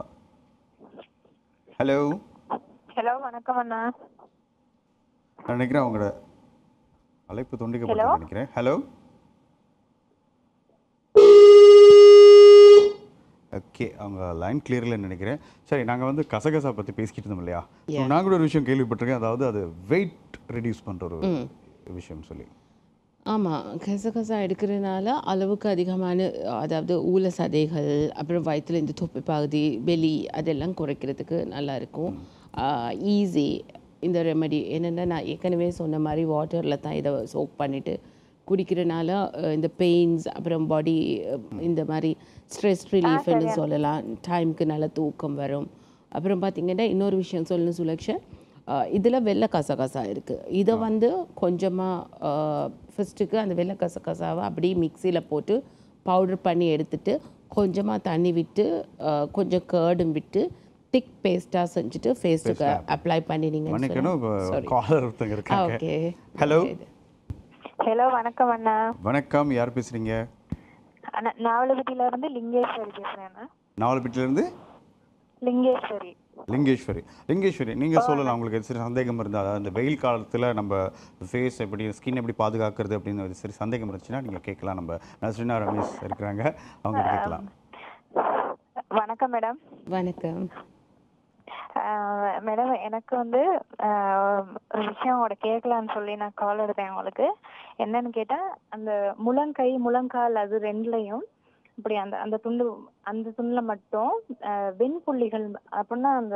ஹலோ ஹலோ வணக்கம் அண்ணா நான் நினைக்கிறேன் அவங்களோட அழைப்பு துண்டிக்கப்பட்டு நினைக்கிறேன் ஹலோ ஓகே அவங்க லைன் கிளியரில் நினைக்கிறேன் சரி நாங்கள் வந்து கசகசா பற்றி பேசிக்கிட்டு இருந்தோம் இல்லையா So, நான் கூட ஒரு விஷயம் கேள்விப்பட்டிருக்கேன் அதாவது அது வெயிட் ரெடியூஸ் பண்ணுற ஒரு விஷயம் சொல்லி ஆமாம் கசகசா எடுக்கிறதுனால அளவுக்கு அதிகமான அதாவது ஊல சதைகள் அப்புறம் வயிற்றுல இந்த தொப்பை பகுதி வெளி அதெல்லாம் குறைக்கிறதுக்கு நல்லா இருக்கும் ஈஸி இந்த ரெமெடி என்னென்னா நான் ஏற்கனவே சொன்ன மாதிரி வாட்டரில் தான் இதை சோக் பண்ணிவிட்டு குடிக்கிறனால அஹ், இந்த பெயின்ஸ் அப்புறம் பாடி இந்த மாதிரி ஸ்ட்ரெஸ் ரிலீஃப்னு சொல்லலாம் டைமுக்கு நல்ல தூக்கம் வரும் அப்புறம் பார்த்தீங்கன்னா இன்னொரு விஷயம் சொல்லணும் சுலக்ஷன் இதில் வெள்ளை கசகசா இருக்குது இதை வந்து கொஞ்சமாக ஃபஸ்ட்டுக்கு அந்த வெள்ளை கசகசாவை அப்படியே மிக்சியில் போட்டு பவுடர் பண்ணி எடுத்துட்டு கொஞ்சமாக தண்ணி விட்டு அஹ், கொஞ்சம் கேர்டும் விட்டு திக் பேஸ்ட்டாக செஞ்சுட்டு ஃபேஸுக்கு அப்ளை பண்ணினீங்கன்னு மன்னிக்கணும் சொன்னா- Sorry. காலர் ஒருத்தங்க இருக்காங்க ஓகே ஹலோ ஹலோ வணக்கம் அண்ணா வணக்கம் யார் பேசுறீங்க அண்ணா நாவலப்பட்டியில இருந்து லிங்கேஸ்வரி பேசுறேன் அண்ணா நாவலப்பட்டில இருந்து லிங்கேஸ்வரி லிங்கேஸ்வரி லிங்கேஸ்வரி நீங்க சொல்லலாம் உங்களுக்கு சரி சந்தேகம் இருந்தா அதாவது இந்த வெயில் காலத்துல நம்ம ஃபேஸ் எப்படி ஸ்கின் எப்படி பாதுகாக்கிறது அப்படின்னு ஒரு சரி சந்தேகம் இருந்துச்சுன்னா நீங்க கேட்கலாம் நம்ம நஸ்ரினா ரமேஷ் இருக்கிறாங்க அவங்க கிட்ட கேட்கலாம் வணக்கம் மேடம் வணக்கம் மேடம் எனக்கு வந்து ஆஹ், ஒரு விஷயம் உங்களோட கேட்கலான்னு சொல்லி நான் கால் எடுத்தேன் உங்களுக்கு என்னன்னு கேட்டா அந்த முழங்கை முழங்கால் அது ரெண்டுலயும் இப்படி அந்த அந்த துண்டு அந்த துண்டுல மட்டும் ஆஹ், வெண்புள்ளிகள் அப்படின்னா அந்த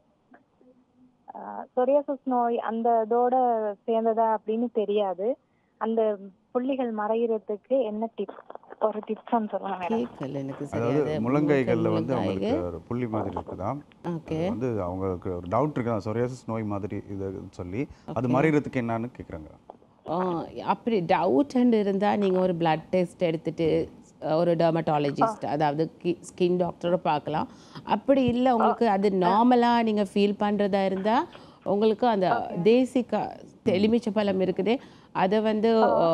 சொரியாசிஸ் நோய் அந்த இதோட சேர்ந்ததா அப்படின்னு தெரியாது அந்த புள்ளிகள் மறைகிறதுக்கு என்ன டிப் ஒரு டிப்ஸ் சொல்லுங்க மேடம் கேட்கல எனக்கு அதாவது சரியாது முழங்கைகள்ல வந்து முழங்காய்கள். அவங்களுக்கு ஒரு புள்ளி மாதிரி இருக்குதாம் ஓகே அது வந்து அவங்களுக்கு ஒரு டவுட் இருக்கு சொரியாசிஸ் நோய் மாதிரி இது சொல்லி அது மறைகிறதுக்கு என்னன்னு கேக்குறாங்க ஆ, அப்படி டவுட்ன்னு இருந்தால் நீங்கள் ஒரு பிளட் டெஸ்ட் எடுத்துட்டு அஹ், ஒரு டெர்மட்டாலஜிஸ்ட் அதாவது ஸ்கின் டாக்டரை பார்க்கலாம் அப்படி இல்லை உங்களுக்கு அது நார்மலாக நீங்கள் ஃபீல் பண்ணுறதா இருந்தால் உங்களுக்கு அந்த தேசிக்க எலுமிச்சை பழம் இருக்குதே அதை வந்து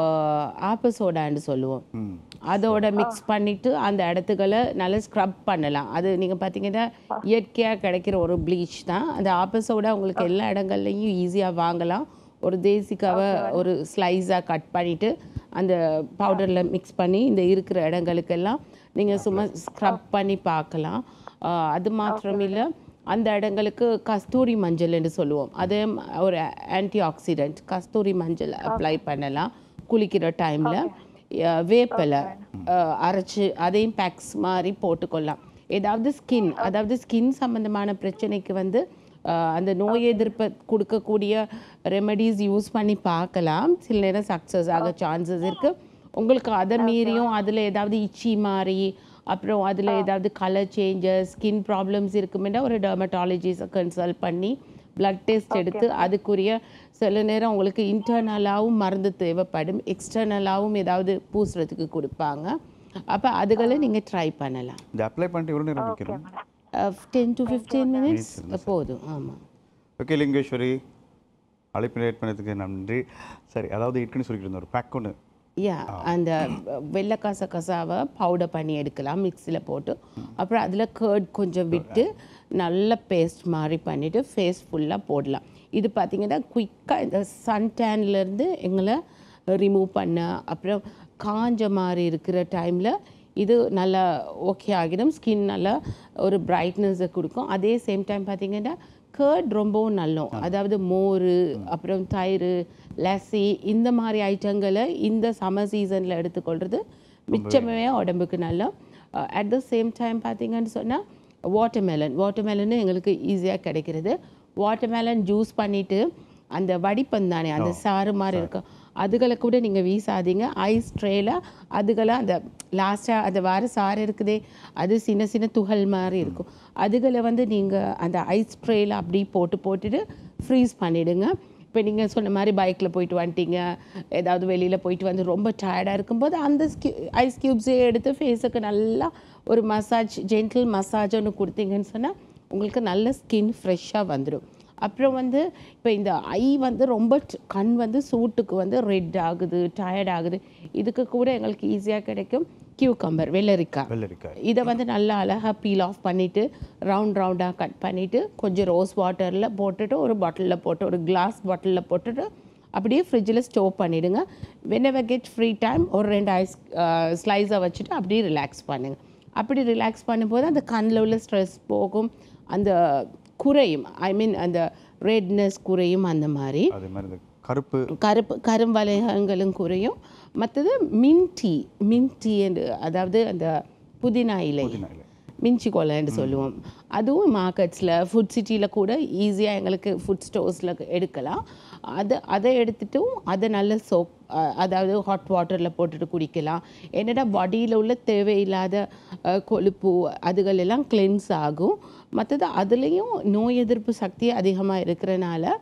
ஆப்பிள் சோடான்னு சொல்லுவோம் ம் அதோட மிக்ஸ் பண்ணிட்டு அந்த இடத்துக்களை நல்லா ஸ்க்ரப் பண்ணலாம் அது நீங்கள் பார்த்தீங்கன்னா இயற்கையாக கிடைக்கிற ஒரு ப்ளீச் தான் அந்த ஆப்போசோட உங்களுக்கு எல்லா இடங்கள்லையும் ஈஸியாக வாங்கலாம் ஒரு தேசிக்காவை ஒரு ஸ்லைஸாக கட் பண்ணிவிட்டு அந்த பவுடரில் மிக்ஸ் பண்ணி இந்த இருக்கிற இடங்களுக்கெல்லாம் நீங்கள் சும்மா ஸ்க்ரப் பண்ணி பார்க்கலாம் ஆஹ் அது மாத்திரம் இல்லை அந்த இடங்களுக்கு கஸ்தூரி மஞ்சள்னு சொல்லுவோம் அதே ம- ஒரு ஆன்டி ஆக்சிடென்ட் கஸ்தூரி மஞ்சள் அப்ளை பண்ணலாம் குளிக்கிற டைமில் வேப்பிலை அஹ், அரைச்சு அதையும் பேக்ஸ் மாதிரி போட்டுக்கொள்ளலாம் ஏதாவது ஸ்கின் அதாவது ஸ்கின் சம்பந்தமான பிரச்சனைக்கு வந்து அஹ், அந்த நோய் எதிர்ப்பை கொடுக்கக்கூடிய ரெமெடிஸ் யூஸ் பண்ணி பார்க்கலாம் சில நேரம் சக்ஸஸ் ஆக சான்சஸ் இருக்குது உங்களுக்கு அதை மீறியும் அதில் ஏதாவது இச்சி மாதிரி அப்புறம் அதில் ஏதாவது கலர் சேஞ்சஸ் ஸ்கின் ப்ராப்ளம்ஸ் இருக்குமெண்டா ஒரு டெர்மட்டாலஜிஸ்ட்டை கன்சல்ட் பண்ணி பிளட் டெஸ்ட் எடுத்து அதுக்குரிய சில நேரம் உங்களுக்கு இன்டர்னலாகவும் மருந்து தேவைப்படும் எக்ஸ்டர்னலாகவும் ஏதாவது பூசுறதுக்கு கொடுப்பாங்க அப்போ அதுகளை நீங்கள் ட்ரை பண்ணலாம் இந்த அப்ளை பண்ணிட்டு எவ்வளோ நேரம் நிற்கணும் டென் டு ஃபிஃப்டீன் மினிட்ஸ் போதும் ஆமாம் ஓகே லிங்கேஸ்வரி அழைப்பு லேட் பண்ணதுக்கு நன்றி சரி அதாவது இருக்குன்னு சொல்லிட்டு இருந்தோம் ஒரு பேக் ஒன்று யா அந்த வெள்ளை கச கசாவை பவுடர் பண்ணி எடுக்கலாம் மிக்ஸியில் போட்டு அப்புறம் அதில் கேர்ட் கொஞ்சம் விட்டு நல்ல பேஸ்ட் மாதிரி பண்ணிவிட்டு ஃபேஸ் ஃபுல்லாக போடலாம் இது பார்த்தீங்கன்னா குயிக்காக இந்த சன் டேன்லேருந்து எங்களை ரிமூவ் பண்ண அப்புறம் காஞ்ச மாதிரி இருக்கிற டைமில் இது நல்லா ஓகே ஆகிடும் ஸ்கின் நல்லா ஒரு பிரைட்னஸை கொடுக்கும் அதே சேம் டைம் பார்த்தீங்கன்னா கேர்ட் ரொம்பவும் நல்லோம் அதாவது மோர் அப்புறம் தயிர் லஸ்ஸி இந்த மாதிரி ஐட்டங்களை இந்த சம்மர் சீசனில் எடுத்துக்கொள்கிறது மிச்சமே உடம்புக்கு நல்லா அட் த சேம் டைம் பார்த்தீங்கன்னு சொன்னால் வாட்டர்மெலன் வாட்டர்மெலன் எங்களுக்கு ஈஸியாக கிடைக்கிறது வாட்டர்மெலன் ஜூஸ் பண்ணிவிட்டு அந்த வடிப்பம் தானே அந்த சாறு மாதிரி இருக்கும் அதுகளை கூட நீங்கள் வீசாதீங்க ஐஸ் ட்ரேல அதுகளை அந்த லாஸ்ட்டாக அந்த வார சாறு இருக்குதே அது சின்ன சின்ன துகள் மாதிரி இருக்கும் அதுகளை வந்து நீங்கள் அந்த ஐஸ் ட்ரேல அப்படி போட்டு போட்டுட்டு ஃப்ரீஸ் பண்ணிவிடுங்க இப்போ நீங்கள் சொன்ன மாதிரி பைக்கில் போயிட்டு வந்துட்டீங்க ஏதாவது வெளியில் போயிட்டு வந்து ரொம்ப டயர்டாக இருக்கும்போது அந்த ஸ்கியூ ஐஸ் க்யூப்ஸே எடுத்து ஃபேஸுக்கு நல்லா ஒரு மசாஜ் ஜென்டில் மசாஜ் ஒன்று கொடுத்தீங்கன்னு சொன்னால் உங்களுக்கு நல்ல ஸ்கின் ஃப்ரெஷ்ஷாக வந்துடும் அப்புறம் வந்து இப்போ இந்த ஐ வந்து ரொம்ப ட்- கண் வந்து சூட்டுக்கு வந்து ரெட் ஆகுது டயர்ட் ஆகுது இதுக்கு கூட எங்களுக்கு ஈஸியாக கிடைக்கும் கியூகம்பர் வெள்ளரிக்காய் வெள்ளரிக்காய் இதை வந்து நல்லா அழகாக பீல் ஆஃப் பண்ணிவிட்டு ரவுண்ட் ரவுண்டாக கட் பண்ணிவிட்டு கொஞ்சம் ரோஸ் வாட்டரில் போட்டுட்டு ஒரு பாட்டிலில் போட்டு ஒரு கிளாஸ் பாட்டிலில் போட்டுட்டு அப்படியே ஃப்ரிட்ஜில் ஸ்டோர் பண்ணிவிடுங்க வெனவர் கெட் ஃப்ரீ டைம் ஒரு ரெண்டு ஐஸ் ஸ்லைஸை வச்சுட்டு அப்படியே ரிலாக்ஸ் பண்ணுங்கள் அப்படி ரிலாக்ஸ் பண்ணும்போது அந்த கண்ணில் உள்ள ஸ்ட்ரெஸ் போகும் அந்த குறையும் ஐ மீன் அந்த ரெட்னஸ் குறையும் அந்த மாதிரி அதே மாதிரி இந்த கருப்பு கருப்பு கரும்பலகங்களும் குறையும் மற்றது மின்டி மின்டி என்று அதாவது அந்த புதினா இலை புதினா இலை. மிஞ்சி கொலைன்னு சொல்லுவோம் அதுவும் மார்க்கெட்ஸில் ஃபுட் சிட்டியில் கூட ஈஸியாக எங்களுக்கு ஃபுட் ஸ்டோர்ஸில் எடுக்கலாம் அதை அதை எடுத்துட்டும் அதை நல்ல சோப் அதாவது ஹாட் வாட்டரில் போட்டுட்டு குடிக்கலாம் என்னடா பாடியில் உள்ள தேவையில்லாத அஹ், கொழுப்பு அதுகள் எல்லாம் கிளென்ஸ் ஆகும் மற்றது அதுலேயும் நோய் எதிர்ப்பு சக்தி அதிகமாக இருக்கிறனால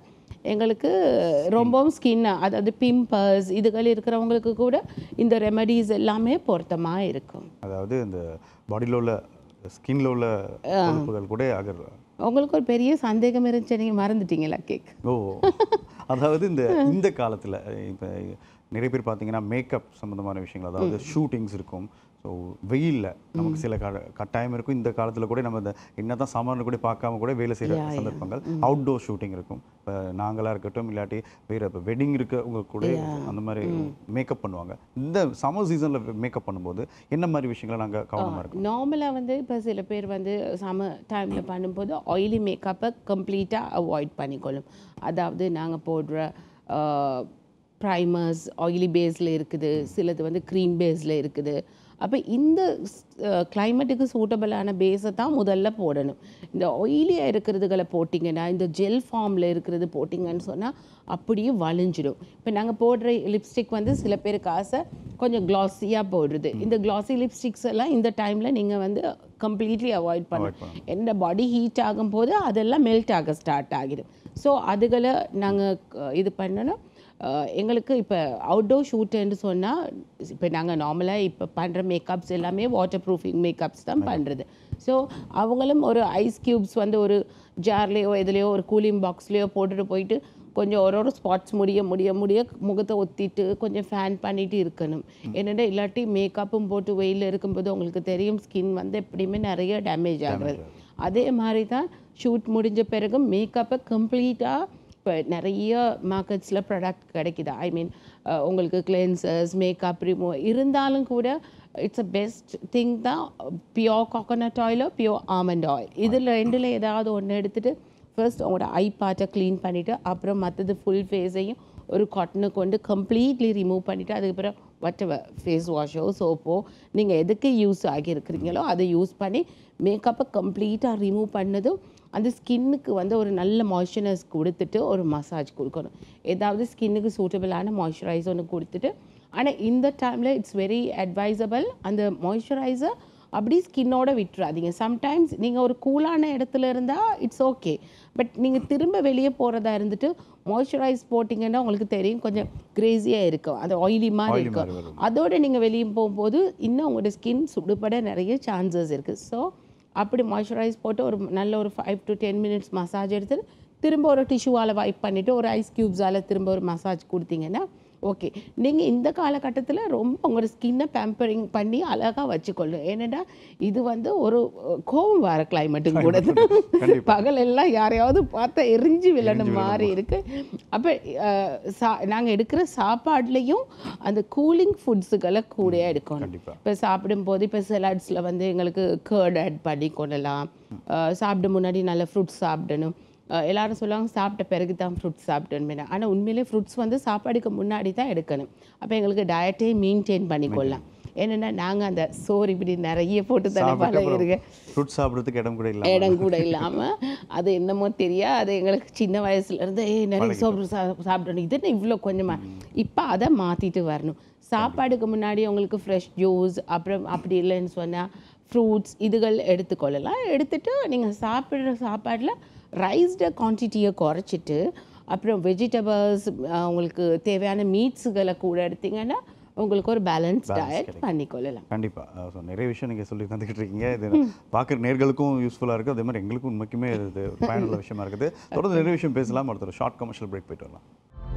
எங்களுக்கு ரொம்பவும் ஸ்கின் அதாவது பிம்பர்ஸ் இதுகள் இருக்கிறவங்களுக்கு கூட இந்த ரெமெடிஸ் எல்லாமே பொருத்தமாக இருக்கும் அதாவது இந்த பாடியில் உள்ள ஸ்கின்ல உள்ள கொழுப்புகள் கூட அகர் உங்களுக்கு ஒரு பெரிய சந்தேகம் இருந்துச்சு நீங்கள் மறந்துட்டீங்களா கேக் ஓ அதாவது இந்த இந்த காலத்தில் இப்போ நிறைய பேர் பார்த்தீங்கன்னா மேக்கப் சம்மந்தமான விஷயங்கள் அதாவது ஷூட்டிங்ஸ் இருக்கும் ஸோ வெயிலில் நமக்கு சில க கட்டாயம் இருக்கும் இந்த காலத்தில் கூட நம்ம இந்த என்ன தான் சாமான் கூட பார்க்காம கூட வேலை செய்கிற சந்தர்ப்பங்கள் அவுட்டோர் ஷூட்டிங் இருக்கும் இப்போ நாங்களாக இருக்கட்டும் இல்லாட்டி வேறு இப்போ வெட்டிங் இருக்கவங்க கூட அந்த மாதிரி மேக்கப் பண்ணுவாங்க இந்த சம்மர் சீசனில் மேக்கப் பண்ணும்போது என்ன மாதிரி விஷயங்களை நாங்கள் கவனமாக இருக்கோம் நார்மலாக வந்து இப்போ சில பேர் வந்து சம்மர் டைமில் பண்ணும்போது ஆயிலி மேக்கப்பை கம்ப்ளீட்டாக அவாய்ட் பண்ணிக்கொள்ளும் அதாவது நாங்கள் போடுற ப்ரைமர்ஸ் ஆயிலி பேஸில் இருக்குது சிலது வந்து க்ரீம் பேஸில் இருக்குது அப்போ இந்த கிளைமேட்டுக்கு சூட்டபிளான பேஸை தான் முதல்ல போடணும் இந்த ஆயிலியாக இருக்கிறதுகளை போட்டிங்கன்னா இந்த ஜெல் ஃபார்மில் இருக்கிறது போட்டிங்கன்னு சொன்னால் அப்படியே வலிஞ்சிடும் இப்போ நாங்கள் போடுற லிப்ஸ்டிக் வந்து சில பேருக்கு ஆசை கொஞ்சம் க்ளாஸியாக போடுறது இந்த க்ளாஸி லிப்ஸ்டிக்ஸ் எல்லாம் இந்த டைமில் நீங்கள் வந்து கம்ப்ளீட்லி அவாய்ட் பண்ணணும் என்ன பாடி ஹீட் ஆகும்போது அதெல்லாம் மெல்ட் ஆக ஸ்டார்ட் ஆகிடும் ஸோ அதுகளை நாங்கள் இது பண்ணணும் அஹ் எங்களுக்கு இப்போ அவுட்டோர் ஷூட்டுன்னு சொன்னால் இப்போ நாங்கள் நார்மலாக இப்போ பண்ணுற மேக்கப்ஸ் எல்லாமே வாட்டர் ப்ரூஃபிங் மேக்கப்ஸ் தான் பண்ணுறது ஸோ அவங்களும் ஒரு ஐஸ் க்யூப்ஸ் வந்து ஒரு ஜார்லேயோ எதுலேயோ ஒரு கூலிங் பாக்ஸ்லேயோ போட்டுட்டு போயிட்டு கொஞ்சம் ஒரு ஒரு ஸ்பாட்ஸ் முடிய முடிய முடிய முகத்தை ஒத்திட்டு கொஞ்சம் ஃபேன் பண்ணிட்டு இருக்கணும் என்னென்னா இல்லாட்டி மேக்கப்பும் போட்டு வெயிலில் இருக்கும்போது உங்களுக்கு தெரியும் ஸ்கின் வந்து எப்படியுமே நிறைய டேமேஜ் ஆகுறது அதே மாதிரி தான் ஷூட் முடிஞ்ச பிறகு மேக்கப்பை கம்ப்ளீட்டாக இப்போ நிறைய மார்க்கெட்ஸில் ப்ராடக்ட் கிடைக்குது ஐ மீன் உங்களுக்கு கிளென்சர்ஸ் மேக்கப் ரிமூவ் இருந்தாலும் கூட இட்ஸ் அ பெஸ்ட் திங் தான் பியோர் கோகோனட் ஆயிலோ பியோர் ஆமண்ட் ஆயில் இதில் ரெண்டில் ஏதாவது ஒன்று எடுத்துகிட்டு ஃபர்ஸ்ட் உங்களோட ஐ பார்ட்டை க்ளீன் பண்ணிவிட்டு அப்புறம் மற்றது ஃபுல் ஃபேஸையும் ஒரு காட்டனை கொண்டு கம்ப்ளீட்லி ரிமூவ் பண்ணிவிட்டு அதுக்கப்புறம் whatever ஃபேஸ் வாஷோ சோப்போ நீங்கள் எதுக்கு யூஸ் ஆகியிருக்கிறீங்களோ அதை யூஸ் பண்ணி மேக்கப்பை கம்ப்ளீட்டாக ரிமூவ் பண்ணதும் அந்த ஸ்கின்னுக்கு வந்து ஒரு நல்ல மாய்ஸ்சரைஸ் கொடுத்துட்டு ஒரு மசாஜ் கொடுக்கணும் ஏதாவது ஸ்கின்னுக்கு சூட்டபிளான மாய்ஸ்சரைஸ் ஒன்று கொடுத்துட்டு ஆனால் இந்த டைமில் இட்ஸ் வெரி அட்வைசபிள் அந்த மாய்ஸ்சரைசர் அப்படி ஸ்கின்னோட விட்டுறாதீங்க சம்டைம்ஸ் நீங்கள் ஒரு கூலான இடத்துல இருந்தால் இட்ஸ் ஓகே பட் நீங்கள் திரும்ப வெளியே போகிறதா இருந்துட்டு மாய்ஸ்சரைஸ் போட்டிங்கன்னா உங்களுக்கு தெரியும் கொஞ்சம் கிரேசியாக இருக்கும் அது ஆயிலி மாதிரி Oily மாதிரி இருக்கும் அதோட நீங்கள் வெளியே போகும்போது இன்னும் உங்களோட ஸ்கின் சுடுபட நிறைய சான்சஸ் இருக்குது ஸோ அப்படி மாய்ஸ்சரைஸ் போட்டு ஒரு நல்ல ஒரு five to ten minutes massage எடுத்துட்டு திரும்ப ஒரு டிஷ்யூவால் வைப் பண்ணிவிட்டு ஒரு ஐஸ் க்யூப்ஸால் திரும்ப ஒரு மசாஜ் கொடுத்தீங்கன்னா ஓகே நீங்கள் இந்த காலகட்டத்தில் ரொம்ப உங்களோட ஸ்கின்னை பேம்பரிங் பண்ணி அழகாக வச்சுக்கொள்ளும் ஏன்னா இது வந்து ஒரு அஹ், கோவம் வர கிளைமேட்டுக்கு கூட பகல் எல்லாம் யாரையாவது பார்த்தா எரிஞ்சு விழணும் மாதிரி இருக்கு அப்போ சா நாங்கள் எடுக்கிற சாப்பாடுலேயும் அந்த கூலிங் ஃபுட்ஸுகளை கூடயே எடுக்கணும் கண்டிப்பா. இப்போ சாப்பிடும்போது இப்போ சலாட்ஸில் வந்து எங்களுக்கு கேர்ட் ஆட் பண்ணி கொள்ளலாம் அஹ், சாப்பிட முன்னாடி நல்ல ஃப்ரூட்ஸ் சாப்பிடணும் அஹ், எல்லாரும் சொல்லுவாங்க சாப்பிட்ட பிறகு தான் ஃப்ரூட்ஸ் சாப்பிடணும் ஆனால் உண்மையிலே ஃப்ரூட்ஸ் வந்து சாப்பாடுக்கு முன்னாடி தான் எடுக்கணும் அப்போ எங்களுக்கு டயட்டே மெயின்டைன் பண்ணிக்கொள்ளலாம் ஏன்னா நாங்கள் அந்த சோறு இப்படி நிறைய போட்டு தானே பழகிருக்கேன் ஃப்ரூட் சாப்பிட்றதுக்கு இடம் கூட இல்லை இடம் கூட இல்லாமல் அது என்னமோ தெரியா அது எங்களுக்கு சின்ன வயசுல இருந்து ஏய் நிறைய சோறு சா சாப்பிடணும் இது என்ன இவ்வளோ கொஞ்சமா இப்போ அதை மாற்றிட்டு வரணும் சாப்பாடுக்கு முன்னாடி உங்களுக்கு ஃப்ரெஷ் ஜூஸ் அப்புறம் அப்படி இல்லைன்னு சொன்னால் ஃப்ரூட்ஸ் இதுகள் எடுத்துக்கொள்ளலாம் எடுத்துட்டு நீங்கள் சாப்பிட்ற சாப்பாட்டில் ரைஸ்ட குவான்டிட்டியை குறைச்சிட்டு அப்புறம் வெஜிடபிள்ஸ் உங்களுக்கு தேவையான மீட்ஸுகளை கூட எடுத்தீங்கன்னா உங்களுக்கு ஒரு பேலன்ஸ் டயட் பண்ணிக்கொள்ளலாம் கண்டிப்பாக ஸோ நிறைய விஷயம் நீங்கள் சொல்லி தந்துக்கிட்டு இருக்கீங்க இது பார்க்குற நேர்களுக்கும் யூஸ்ஃபுல்லாக இருக்குது அதே மாதிரி எங்களுக்கும் உண்மைக்குமே இது ஒரு பயனுள்ள விஷயமா இருக்குது தொடர்ந்து நிறைய விஷயம் பேசலாம் அடுத்த ஒரு ஷார்ட் கமர்ஷியல் பிரேக் போயிட்டு வரலாம்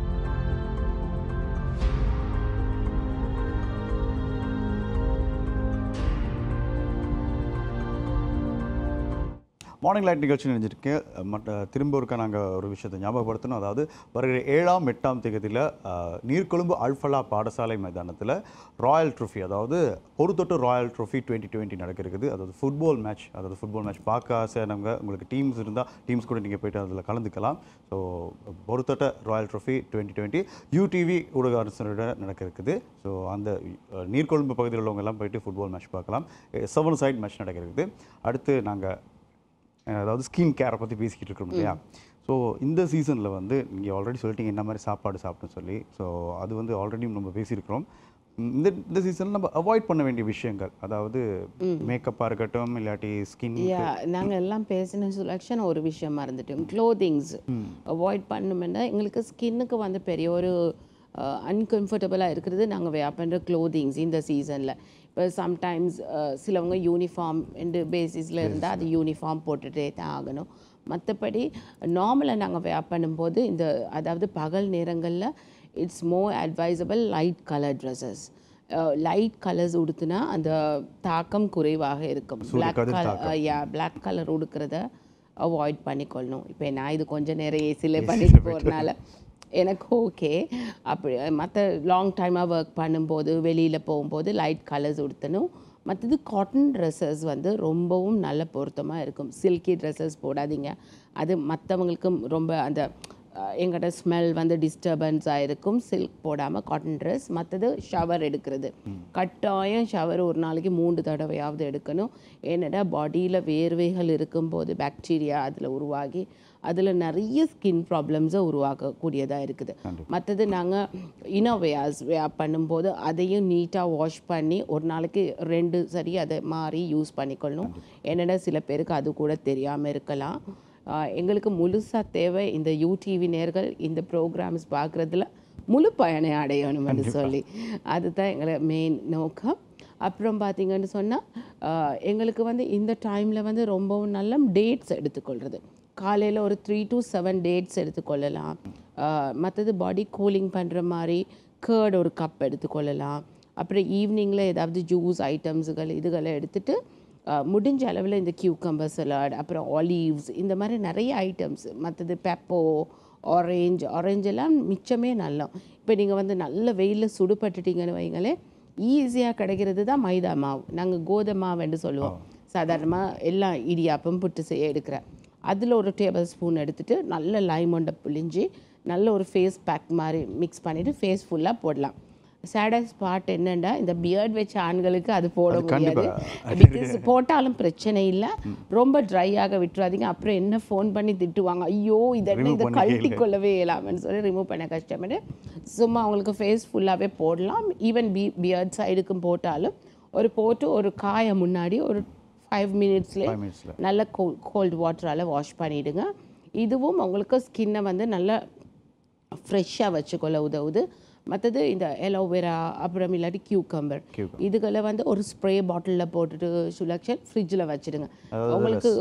மார்னிங் லைட் நிகழ்ச்சி நினைஞ்சிருக்கேன் மற்ற திரும்ப ஒருக்கா நாங்கள் ஒரு விஷயத்தை ஞாபகப்படுத்தணும் அதாவது வருகிற ஏழாம் எட்டாம் தேதியில் நீர்கொழும்பு அல்ஃபலா பாடசாலை மைதானத்தில் ராயல் ட்ரோஃபி அதாவது பொறுத்தொட்டு ராயல் ட்ரோஃபி டுவெண்ட்டி டுவெண்ட்டி நடக்க இருக்குது அதாவது ஃபுட்பால் மேட்ச் அதாவது ஃபுட்பால் மேட்ச் பார்க்க ஆசையானவங்க உங்களுக்கு டீம்ஸ் இருந்தால் டீம்ஸ் கூட நீங்கள் போயிட்டு அதில் கலந்துக்கலாம் ஸோ பொறுத்தொட்ட royal trophy twenty twenty UTV ஊடக அரசரோட நடக்க இருக்குது ஸோ அந்த அஹ், நீர்கொழும்பு பகுதியில் உள்ளவங்க எல்லாம் போயிட்டு ஃபுட்பால் மேட்ச் பார்க்கலாம் செவன் சைட் மேட்ச் நடக்க இருக்குது அடுத்து நாங்கள் அதாவது ஸ்கின் கேரை பற்றி பேசிக்கிட்டு இருக்கோம் இல்லையா ஸோ இந்த சீசனில் வந்து நீங்கள் ஆல்ரெடி சொல்லிட்டீங்க என்ன மாதிரி சாப்பாடு சாப்பிட்டோம் சொல்லி ஸோ அது வந்து ஆல்ரெடி நம்ம பேசியிருக்கிறோம் ம், இந்த இந்த சீசனில் நம்ம அவாய்ட் பண்ண வேண்டிய விஷயங்கள் அதாவது மேக்கப்பாக இருக்கட்டும் இல்லாட்டி ஸ்கின் யா நாங்கள் எல்லாம் பேசின சுலக்ஷன் ஒரு விஷயம் மறந்துட்டோம் க்ளோதிங்ஸ் அவாய்ட் பண்ணுமென்னா எங்களுக்கு ஸ்கின்னுக்கு வந்து பெரிய ஒரு அன்கம்ஃபர்டபுளாக இருக்கிறது நாங்கள் வேர் பண்ணுற க்ளோதிங்ஸ் இந்த சீசனில் இப்போ சம்டைம்ஸ் சிலவங்க யூனிஃபார்ம் எண்டு பேசிஸில் இருந்தால் அது யூனிஃபார்ம் போட்டுகிட்டே தான் ஆகணும் மற்றபடி நார்மலாக நாங்கள் வேர் பண்ணும்போது இந்த அதாவது பகல் நேரங்களில் it's more advisable light colour dresses light colours உடுத்துனா அந்த தாக்கம் குறைவாக இருக்கும் பிளாக் கதிர் கலர் யா பிளாக் கலர் உடுக்கிறத அவாய்ட் பண்ணிக்கொள்ளணும் இப்போ நான் இது கொஞ்சம் நேரம் ஏசியில் பண்ணிட்டு போகிறனால எனக்கு ஓகே அப்படி மற்ற லாங் டைமாக ஒர்க் பண்ணும்போது வெளியில் போகும்போது லைட் கலர்ஸ் உடுத்தணும் மற்றது காட்டன் ட்ரெஸ்ஸஸ் வந்து ரொம்பவும் நல்ல பொருத்தமாக இருக்கும் சில்கி ட்ரெஸ்ஸஸ் போடாதீங்க அது மற்றவங்களுக்கும் ரொம்ப அந்த அஹ், எங்கிட்ட ஸ்மெல் வந்து டிஸ்டர்பன்ஸாக இருக்கும் சில்க் போடாமல் காட்டன் ட்ரெஸ் மற்றது ஷவர் எடுக்கிறது கட்டாயம் ஷவர் ஒரு நாளைக்கு மூன்று தடவையாவது எடுக்கணும் ஏன்னடா பாடியில் வேர்வைகள் இருக்கும்போது பாக்டீரியா அதில் உருவாகி அதில் நிறைய ஸ்கின் ப்ராப்ளம்ஸை உருவாக்கக்கூடியதாக இருக்குது மற்றது நாங்கள் இனோவேயாஸ் பண்ணும்போது அதையும் நீட்டாக வாஷ் பண்ணி ஒரு நாளைக்கு ரெண்டு சரி அதை மாறி யூஸ் பண்ணிக்கொள்ளணும் என்னடா சில பேருக்கு அது கூட தெரியாமல் இருக்கலாம் ஆஹ் எங்களுக்கு முழுசாக தேவை இந்த யூடிவி நேர்கள் இந்த ப்ரோக்ராம்ஸ் பார்க்குறதுல முழு பயனை அடையணும்னு சொல்லி அதுதான் எங்களை மெயின் நோக்கம் அப்புறம் பார்த்தீங்கன்னு சொன்னால் எங்களுக்கு வந்து இந்த டைமில் வந்து ரொம்பவும் நல்ல டேட்ஸ் எடுத்துக்கொள்கிறது காலையில் ஒரு த்ரீ to செவன் டேட்ஸ் எடுத்துக்கொள்ளலாம் மற்றது பாடி கூலிங் பண்ணுற மாதிரி கேர்ட் ஒரு கப் எடுத்துக்கொள்ளலாம் அப்புறம் ஈவினிங்கில் ஏதாவது ஜூஸ் ஐட்டம்ஸுகள் இதுகளை எடுத்துட்டு அஹ், முடிஞ்ச அளவில் இந்த கியூக்கம்பர் சலாட் அப்புறம் ஆலிவ்ஸ் இந்த மாதிரி நிறைய ஐட்டம்ஸ் மற்றது பெப்போ ஆரேஞ்ச் ஆரஞ்சு எல்லாம் மிச்சமே நல்லா இப்போ நீங்கள் வந்து நல்ல வெயிலில் சுடுபட்டுட்டீங்கன்னு வைங்களே ஈஸியாக கிடைக்கிறது தான் மைதா மாவு நாங்கள் கோதுமை மாவுன்னு சொல்லுவோம் சாதாரணமாக எல்லாம் இடியாப்பம் புட்டு செய்ய எடுக்கிறேன் அதில் ஒரு டேபிள் ஸ்பூன் எடுத்துட்டு நல்ல லைமொண்டை புளிஞ்சு நல்ல ஒரு ஃபேஸ் பேக் மாதிரி மிக்ஸ் பண்ணிவிட்டு ஃபேஸ் ஃபுல்லாக போடலாம் சேடஸ்ட் பார்ட் என்னன்னா இந்த பியர்ட் வச்ச ஆண்களுக்கு அது போட முடியாது பிகாஸ் போட்டாலும் பிரச்சனை இல்லை ரொம்ப ட்ரையாக விட்டுறாதீங்க அப்புறம் என்ன ஃபோன் பண்ணி திட்டுவாங்க ஐயோ இதை என்ன இதை கழட்டி கொள்ளவே இயலாமன்னு சொல்லி ரிமூவ் பண்ண கஷ்டப்பட்டு சும்மா அவங்களுக்கு ஃபேஸ் ஃபுல்லாகவே போடலாம் ஈவன் பி பியர்ட் சைடுக்கும் போட்டாலும் ஒரு போட்டு ஒரு காய முன்னாடி ஒரு ஃபைவ் மினிட்ஸ்லேயே ஃபைவ் மினிட்ஸில் நல்ல கோ கோல்ட் வாட்டரால் வாஷ் பண்ணிவிடுங்க இதுவும் உங்களுக்கு ஸ்கின்னை வந்து நல்லா ஃப்ரெஷ்ஷாக வச்சுக்கொள்ள உதவுது மற்றது இந்த எலோவேரா அப்புறம் இல்லாட்டி கியூக்கம்பர் இதுகளை வந்து ஒரு ஸ்ப்ரே பாட்டிலில் போட்டுட்டு சுலக்ஷன் ஃப்ரிட்ஜில் வச்சுடுங்க உங்களுக்கு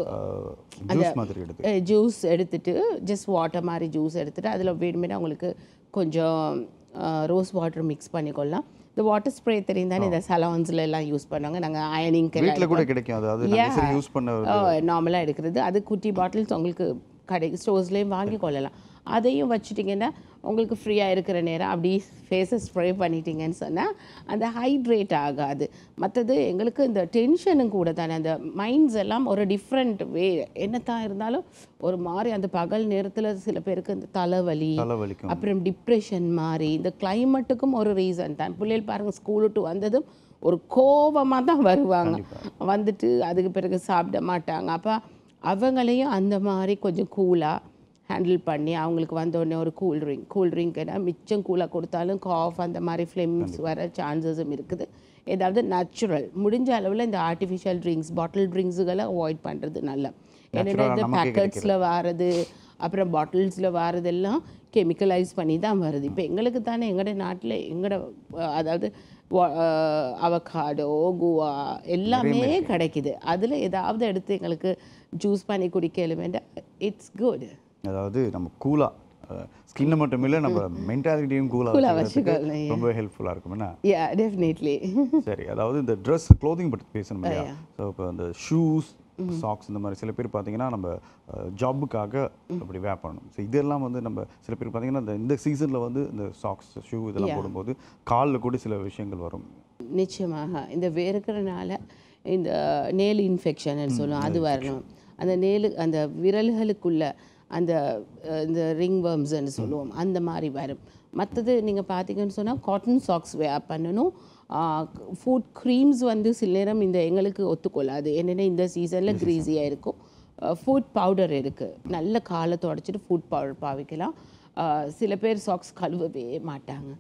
ஜூஸ் மாதிரி எடுத்து ஜூஸ் எடுத்துட்டு ஜஸ்ட் வாட்டர் மாதிரி ஜூஸ் எடுத்துட்டு அதில் வேணுமெனா உங்களுக்கு கொஞ்சம் ரோஸ் வாட்டர் மிக்ஸ் பண்ணிக்கொள்ளலாம் இந்த வாட்டர் ஸ்ப்ரே தெரியும் தானே இந்த சலான்ஸ்ல எல்லாம் யூஸ் பண்ணுவாங்க நாங்கள் அயனிங்க்கு வீட்டில் கூட கிடைக்கும் அதாவது நம்ம சரி யூஸ் பண்ண நார்மலாக எடுக்கிறது அது குட்டி பாட்டில்ஸ் உங்களுக்கு கடை ஸ்டோர்ஸ்லேயும் வாங்கி கொள்ளலாம் அதையும் வச்சுட்டிங்கன்னா உங்களுக்கு ஃப்ரீயாக இருக்கிற நேரம் அப்படி ஃபேஸை ஸ்ப்ரே பண்ணிட்டீங்கன்னு சொன்னால் அந்த ஹைட்ரேட் ஆகாது மற்றது எங்களுக்கு இந்த டென்ஷனும் கூட தானே அந்த மைண்ட்ஸ் எல்லாம் ஒரு டிஃப்ரெண்ட் வே என்னத்தான் இருந்தாலும் ஒரு மாதிரி அந்த பகல் நேரத்தில் சில பேருக்கு இந்த தலைவலி தலைவலிக்கும் அப்புறம் டிப்ரெஷன் மாதிரி இந்த கிளைமேட்டுக்கும் ஒரு ரீசன் தான் பிள்ளைகள் பாருங்க ஸ்கூல் விட்டு வந்ததும் ஒரு கோபமாக தான் வருவாங்க வந்துட்டு அதுக்கு பிறகு சாப்பிட மாட்டாங்க அப்போ அவங்களையும் அந்த மாதிரி கொஞ்சம் கூலாக ஹேண்டில் பண்ணி அவங்களுக்கு வந்த உடனே ஒரு கூல் ட்ரிங்க் கூல் ட்ரிங்க்னா மிச்சம் கூலாக கொடுத்தாலும் காஃப் அந்த மாதிரி ஃப்ளேம்ஸ் வர சான்சஸும் இருக்குது ஏதாவது நேச்சுரல் முடிஞ்ச அளவில் இந்த ஆர்டிஃபிஷியல் ட்ரிங்க்ஸ் பாட்டில் ட்ரிங்க்ஸுகளை அவாய்ட் பண்ணுறது நல்ல ஏன்னா இந்த பேக்கெட்ஸில் வாரது அப்புறம் பாட்டில்ஸில் வாரதெல்லாம் கெமிக்கலைஸ் பண்ணி தான் வருது இப்போ எங்களுக்கு தானே எங்களோட நாட்டில் எங்களோட அஹ், அதாவது அவகாடோ குவா எல்லாமே கிடைக்குது அதில் ஏதாவது எடுத்து எங்களுக்கு ஜூஸ் பண்ணி குடிக்கலுமேண்டா இட்ஸ் குட் அதாவது நம்ம கூலாக ஸ்கின்னை மட்டும் இல்லை நம்ம மென்டாலிட்டியும் Cool-ஆ கூலாக வச்சுக்கணும், yeah. ரொம்ப ஹெல்ப்ஃபுல்லாக இருக்கும் என்ன யா டெஃபினெட்லி சரி அதாவது இந்த ட்ரெஸ் க்ளோதிங் பற்றி பேசணும் இல்லையா ஸோ இப்போ இந்த ஷூஸ் சாக்ஸ் இந்த மாதிரி சில பேர் பார்த்தீங்கன்னா நம்ம ஜாபுக்காக அப்படி வேர் பண்ணணும் ஸோ இதெல்லாம் வந்து நம்ம சில பேர் பார்த்தீங்கன்னா இந்த இந்த சீசனில் வந்து இந்த சாக்ஸ் ஷூ இதெல்லாம் Yeah. போடும்போது காலில் கூட சில விஷயங்கள் வரும் நிச்சயமாக இந்த வேர்க்கிறனால இந்த நேல் இன்ஃபெக்ஷன் சொல்லுவோம் அது வரணும் அந்த நேலு அந்த விரல்களுக்குள்ள அந்த அஹ், இந்த ரிங் வேர்ம்ஸ்ன்னு சொல்லுவோம் அந்த மாதிரி வரும் மற்றது நீங்கள் பார்த்தீங்கன்னு சொன்னால் காட்டன் சாக்ஸ் வேர் பண்ணணும் ஃபுட் க்ரீம்ஸ் வந்து சில நேரம் இந்த எங்களுக்கு ஒத்துக்கொள்ளாது என்னென்னா இந்த சீசனில் க்ரீஸியாக இருக்கும் ஃபுட் பவுடர் இருக்குது நல்ல காலை தொடச்சிட்டு ஃபுட் பவுடர் பாவிக்கலாம் அஹ், சில பேர் சாக்ஸ் கழுவவே மாட்டாங்க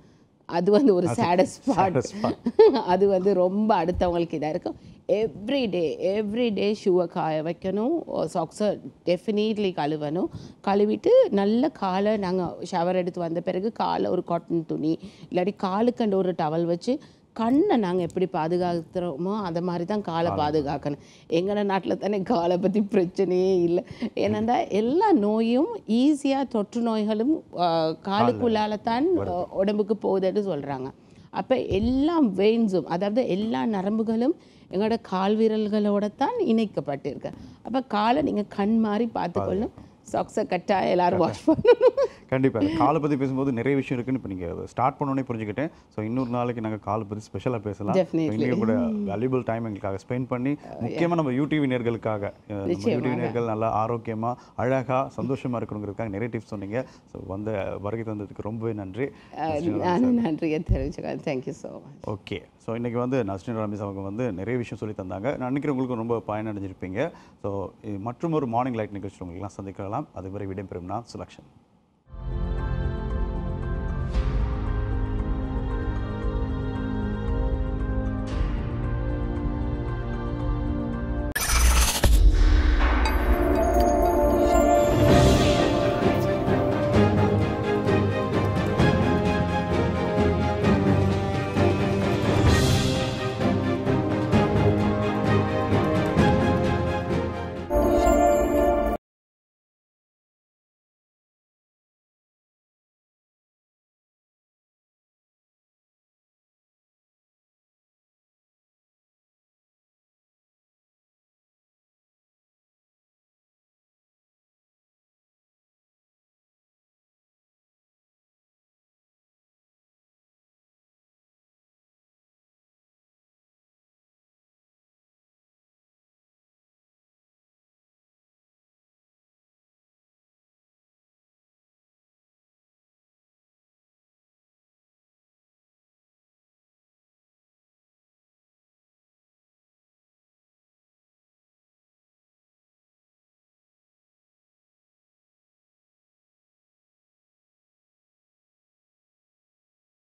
அது வந்து ஒரு சேடஸ்ட் saddest பார்ட் அது வந்து ரொம்ப அடுத்தவங்களுக்கு இதாக இருக்கும் எவ்ரி டே எவ்ரி டே ஷூவை காய வைக்கணும் சாக்ஸை டெஃபினெட்லி கழுவணும் கழுவிட்டு நல்ல காலை நாங்கள் ஷவர் எடுத்து வந்த பிறகு காலை ஒரு காட்டன் துணி இல்லாட்டி காலுக்கண்டு ஒரு டவல் வச்சு கண்ணை நாங்கள் எப்படி பாதுகாக்கிறோமோ அதை மாதிரி தான் காலை பாதுகாக்கணும் எங்களோட நாட்டில் தானே காலை பற்றி பிரச்சனையே இல்லை ஏனென்றா எல்லா நோயும் ஈஸியாக தொற்று நோய்களும் ஆஹ், காலுக்குள்ளால தான் ஆஹ், உடம்புக்கு போகுதுன்னு சொல்கிறாங்க அப்போ எல்லா வெயின்ஸும் அதாவது எல்லா நரம்புகளும் எங்களோட கால் விரல்களோட தான் இணைக்கப்பட்டிருக்கு அப்போ காலை நீங்கள் கண் மாதிரி பார்த்துக்கொள்ளணும் சாக்ஸை கட்டாயம் எல்லாரும் வாஷ் பண்ணணும் கண்டிப்பாக இந்த காலை பற்றி பேசும்போது நிறைய விஷயம் இருக்குன்னு இப்போ நீங்கள் ஸ்டார்ட் பண்ணோன்னே புரிஞ்சுக்கிட்டேன் ஸோ இன்னொரு நாளைக்கு நாங்கள் காலை பற்றி ஸ்பெஷலாக பேசலாம் Definitely. இன்றைக்கி கூட வேல்யூபிள் டைம் எங்களுக்காக ஸ்பெண்ட் பண்ணி முக்கியமாக நம்ம யூடிவி நேர்களுக்காக அஹ், நம்ம யூடிவி நிச்சயமாக. நேர்கள் நல்லா ஆரோக்கியமாக அழகாக சந்தோஷமாக இருக்கணுங்கிறதுக்காக நிறைய டிப்ஸ் சொன்னீங்க ஸோ வந்த வருகை தந்ததுக்கு ரொம்பவே நன்றி நானும் நன்றியை தெரிஞ்சுக்கிறேன் thank you so much okay so இன்றைக்கி வந்து நஸ்ரின் ரமேஷ் அவங்க வந்து நிறைய விஷயம் சொல்லி தந்தாங்க நான் நினைக்கிறேன் உங்களுக்கு ரொம்ப பயனடைஞ்சிருப்பீங்க ஸோ மற்றும் ஒரு மார்னிங் லைட் நிகழ்ச்சி உங்களுக்குலாம் சந்திக்கலாம் அதுவரை விடைபெறும் நான் சுலக்ஷன்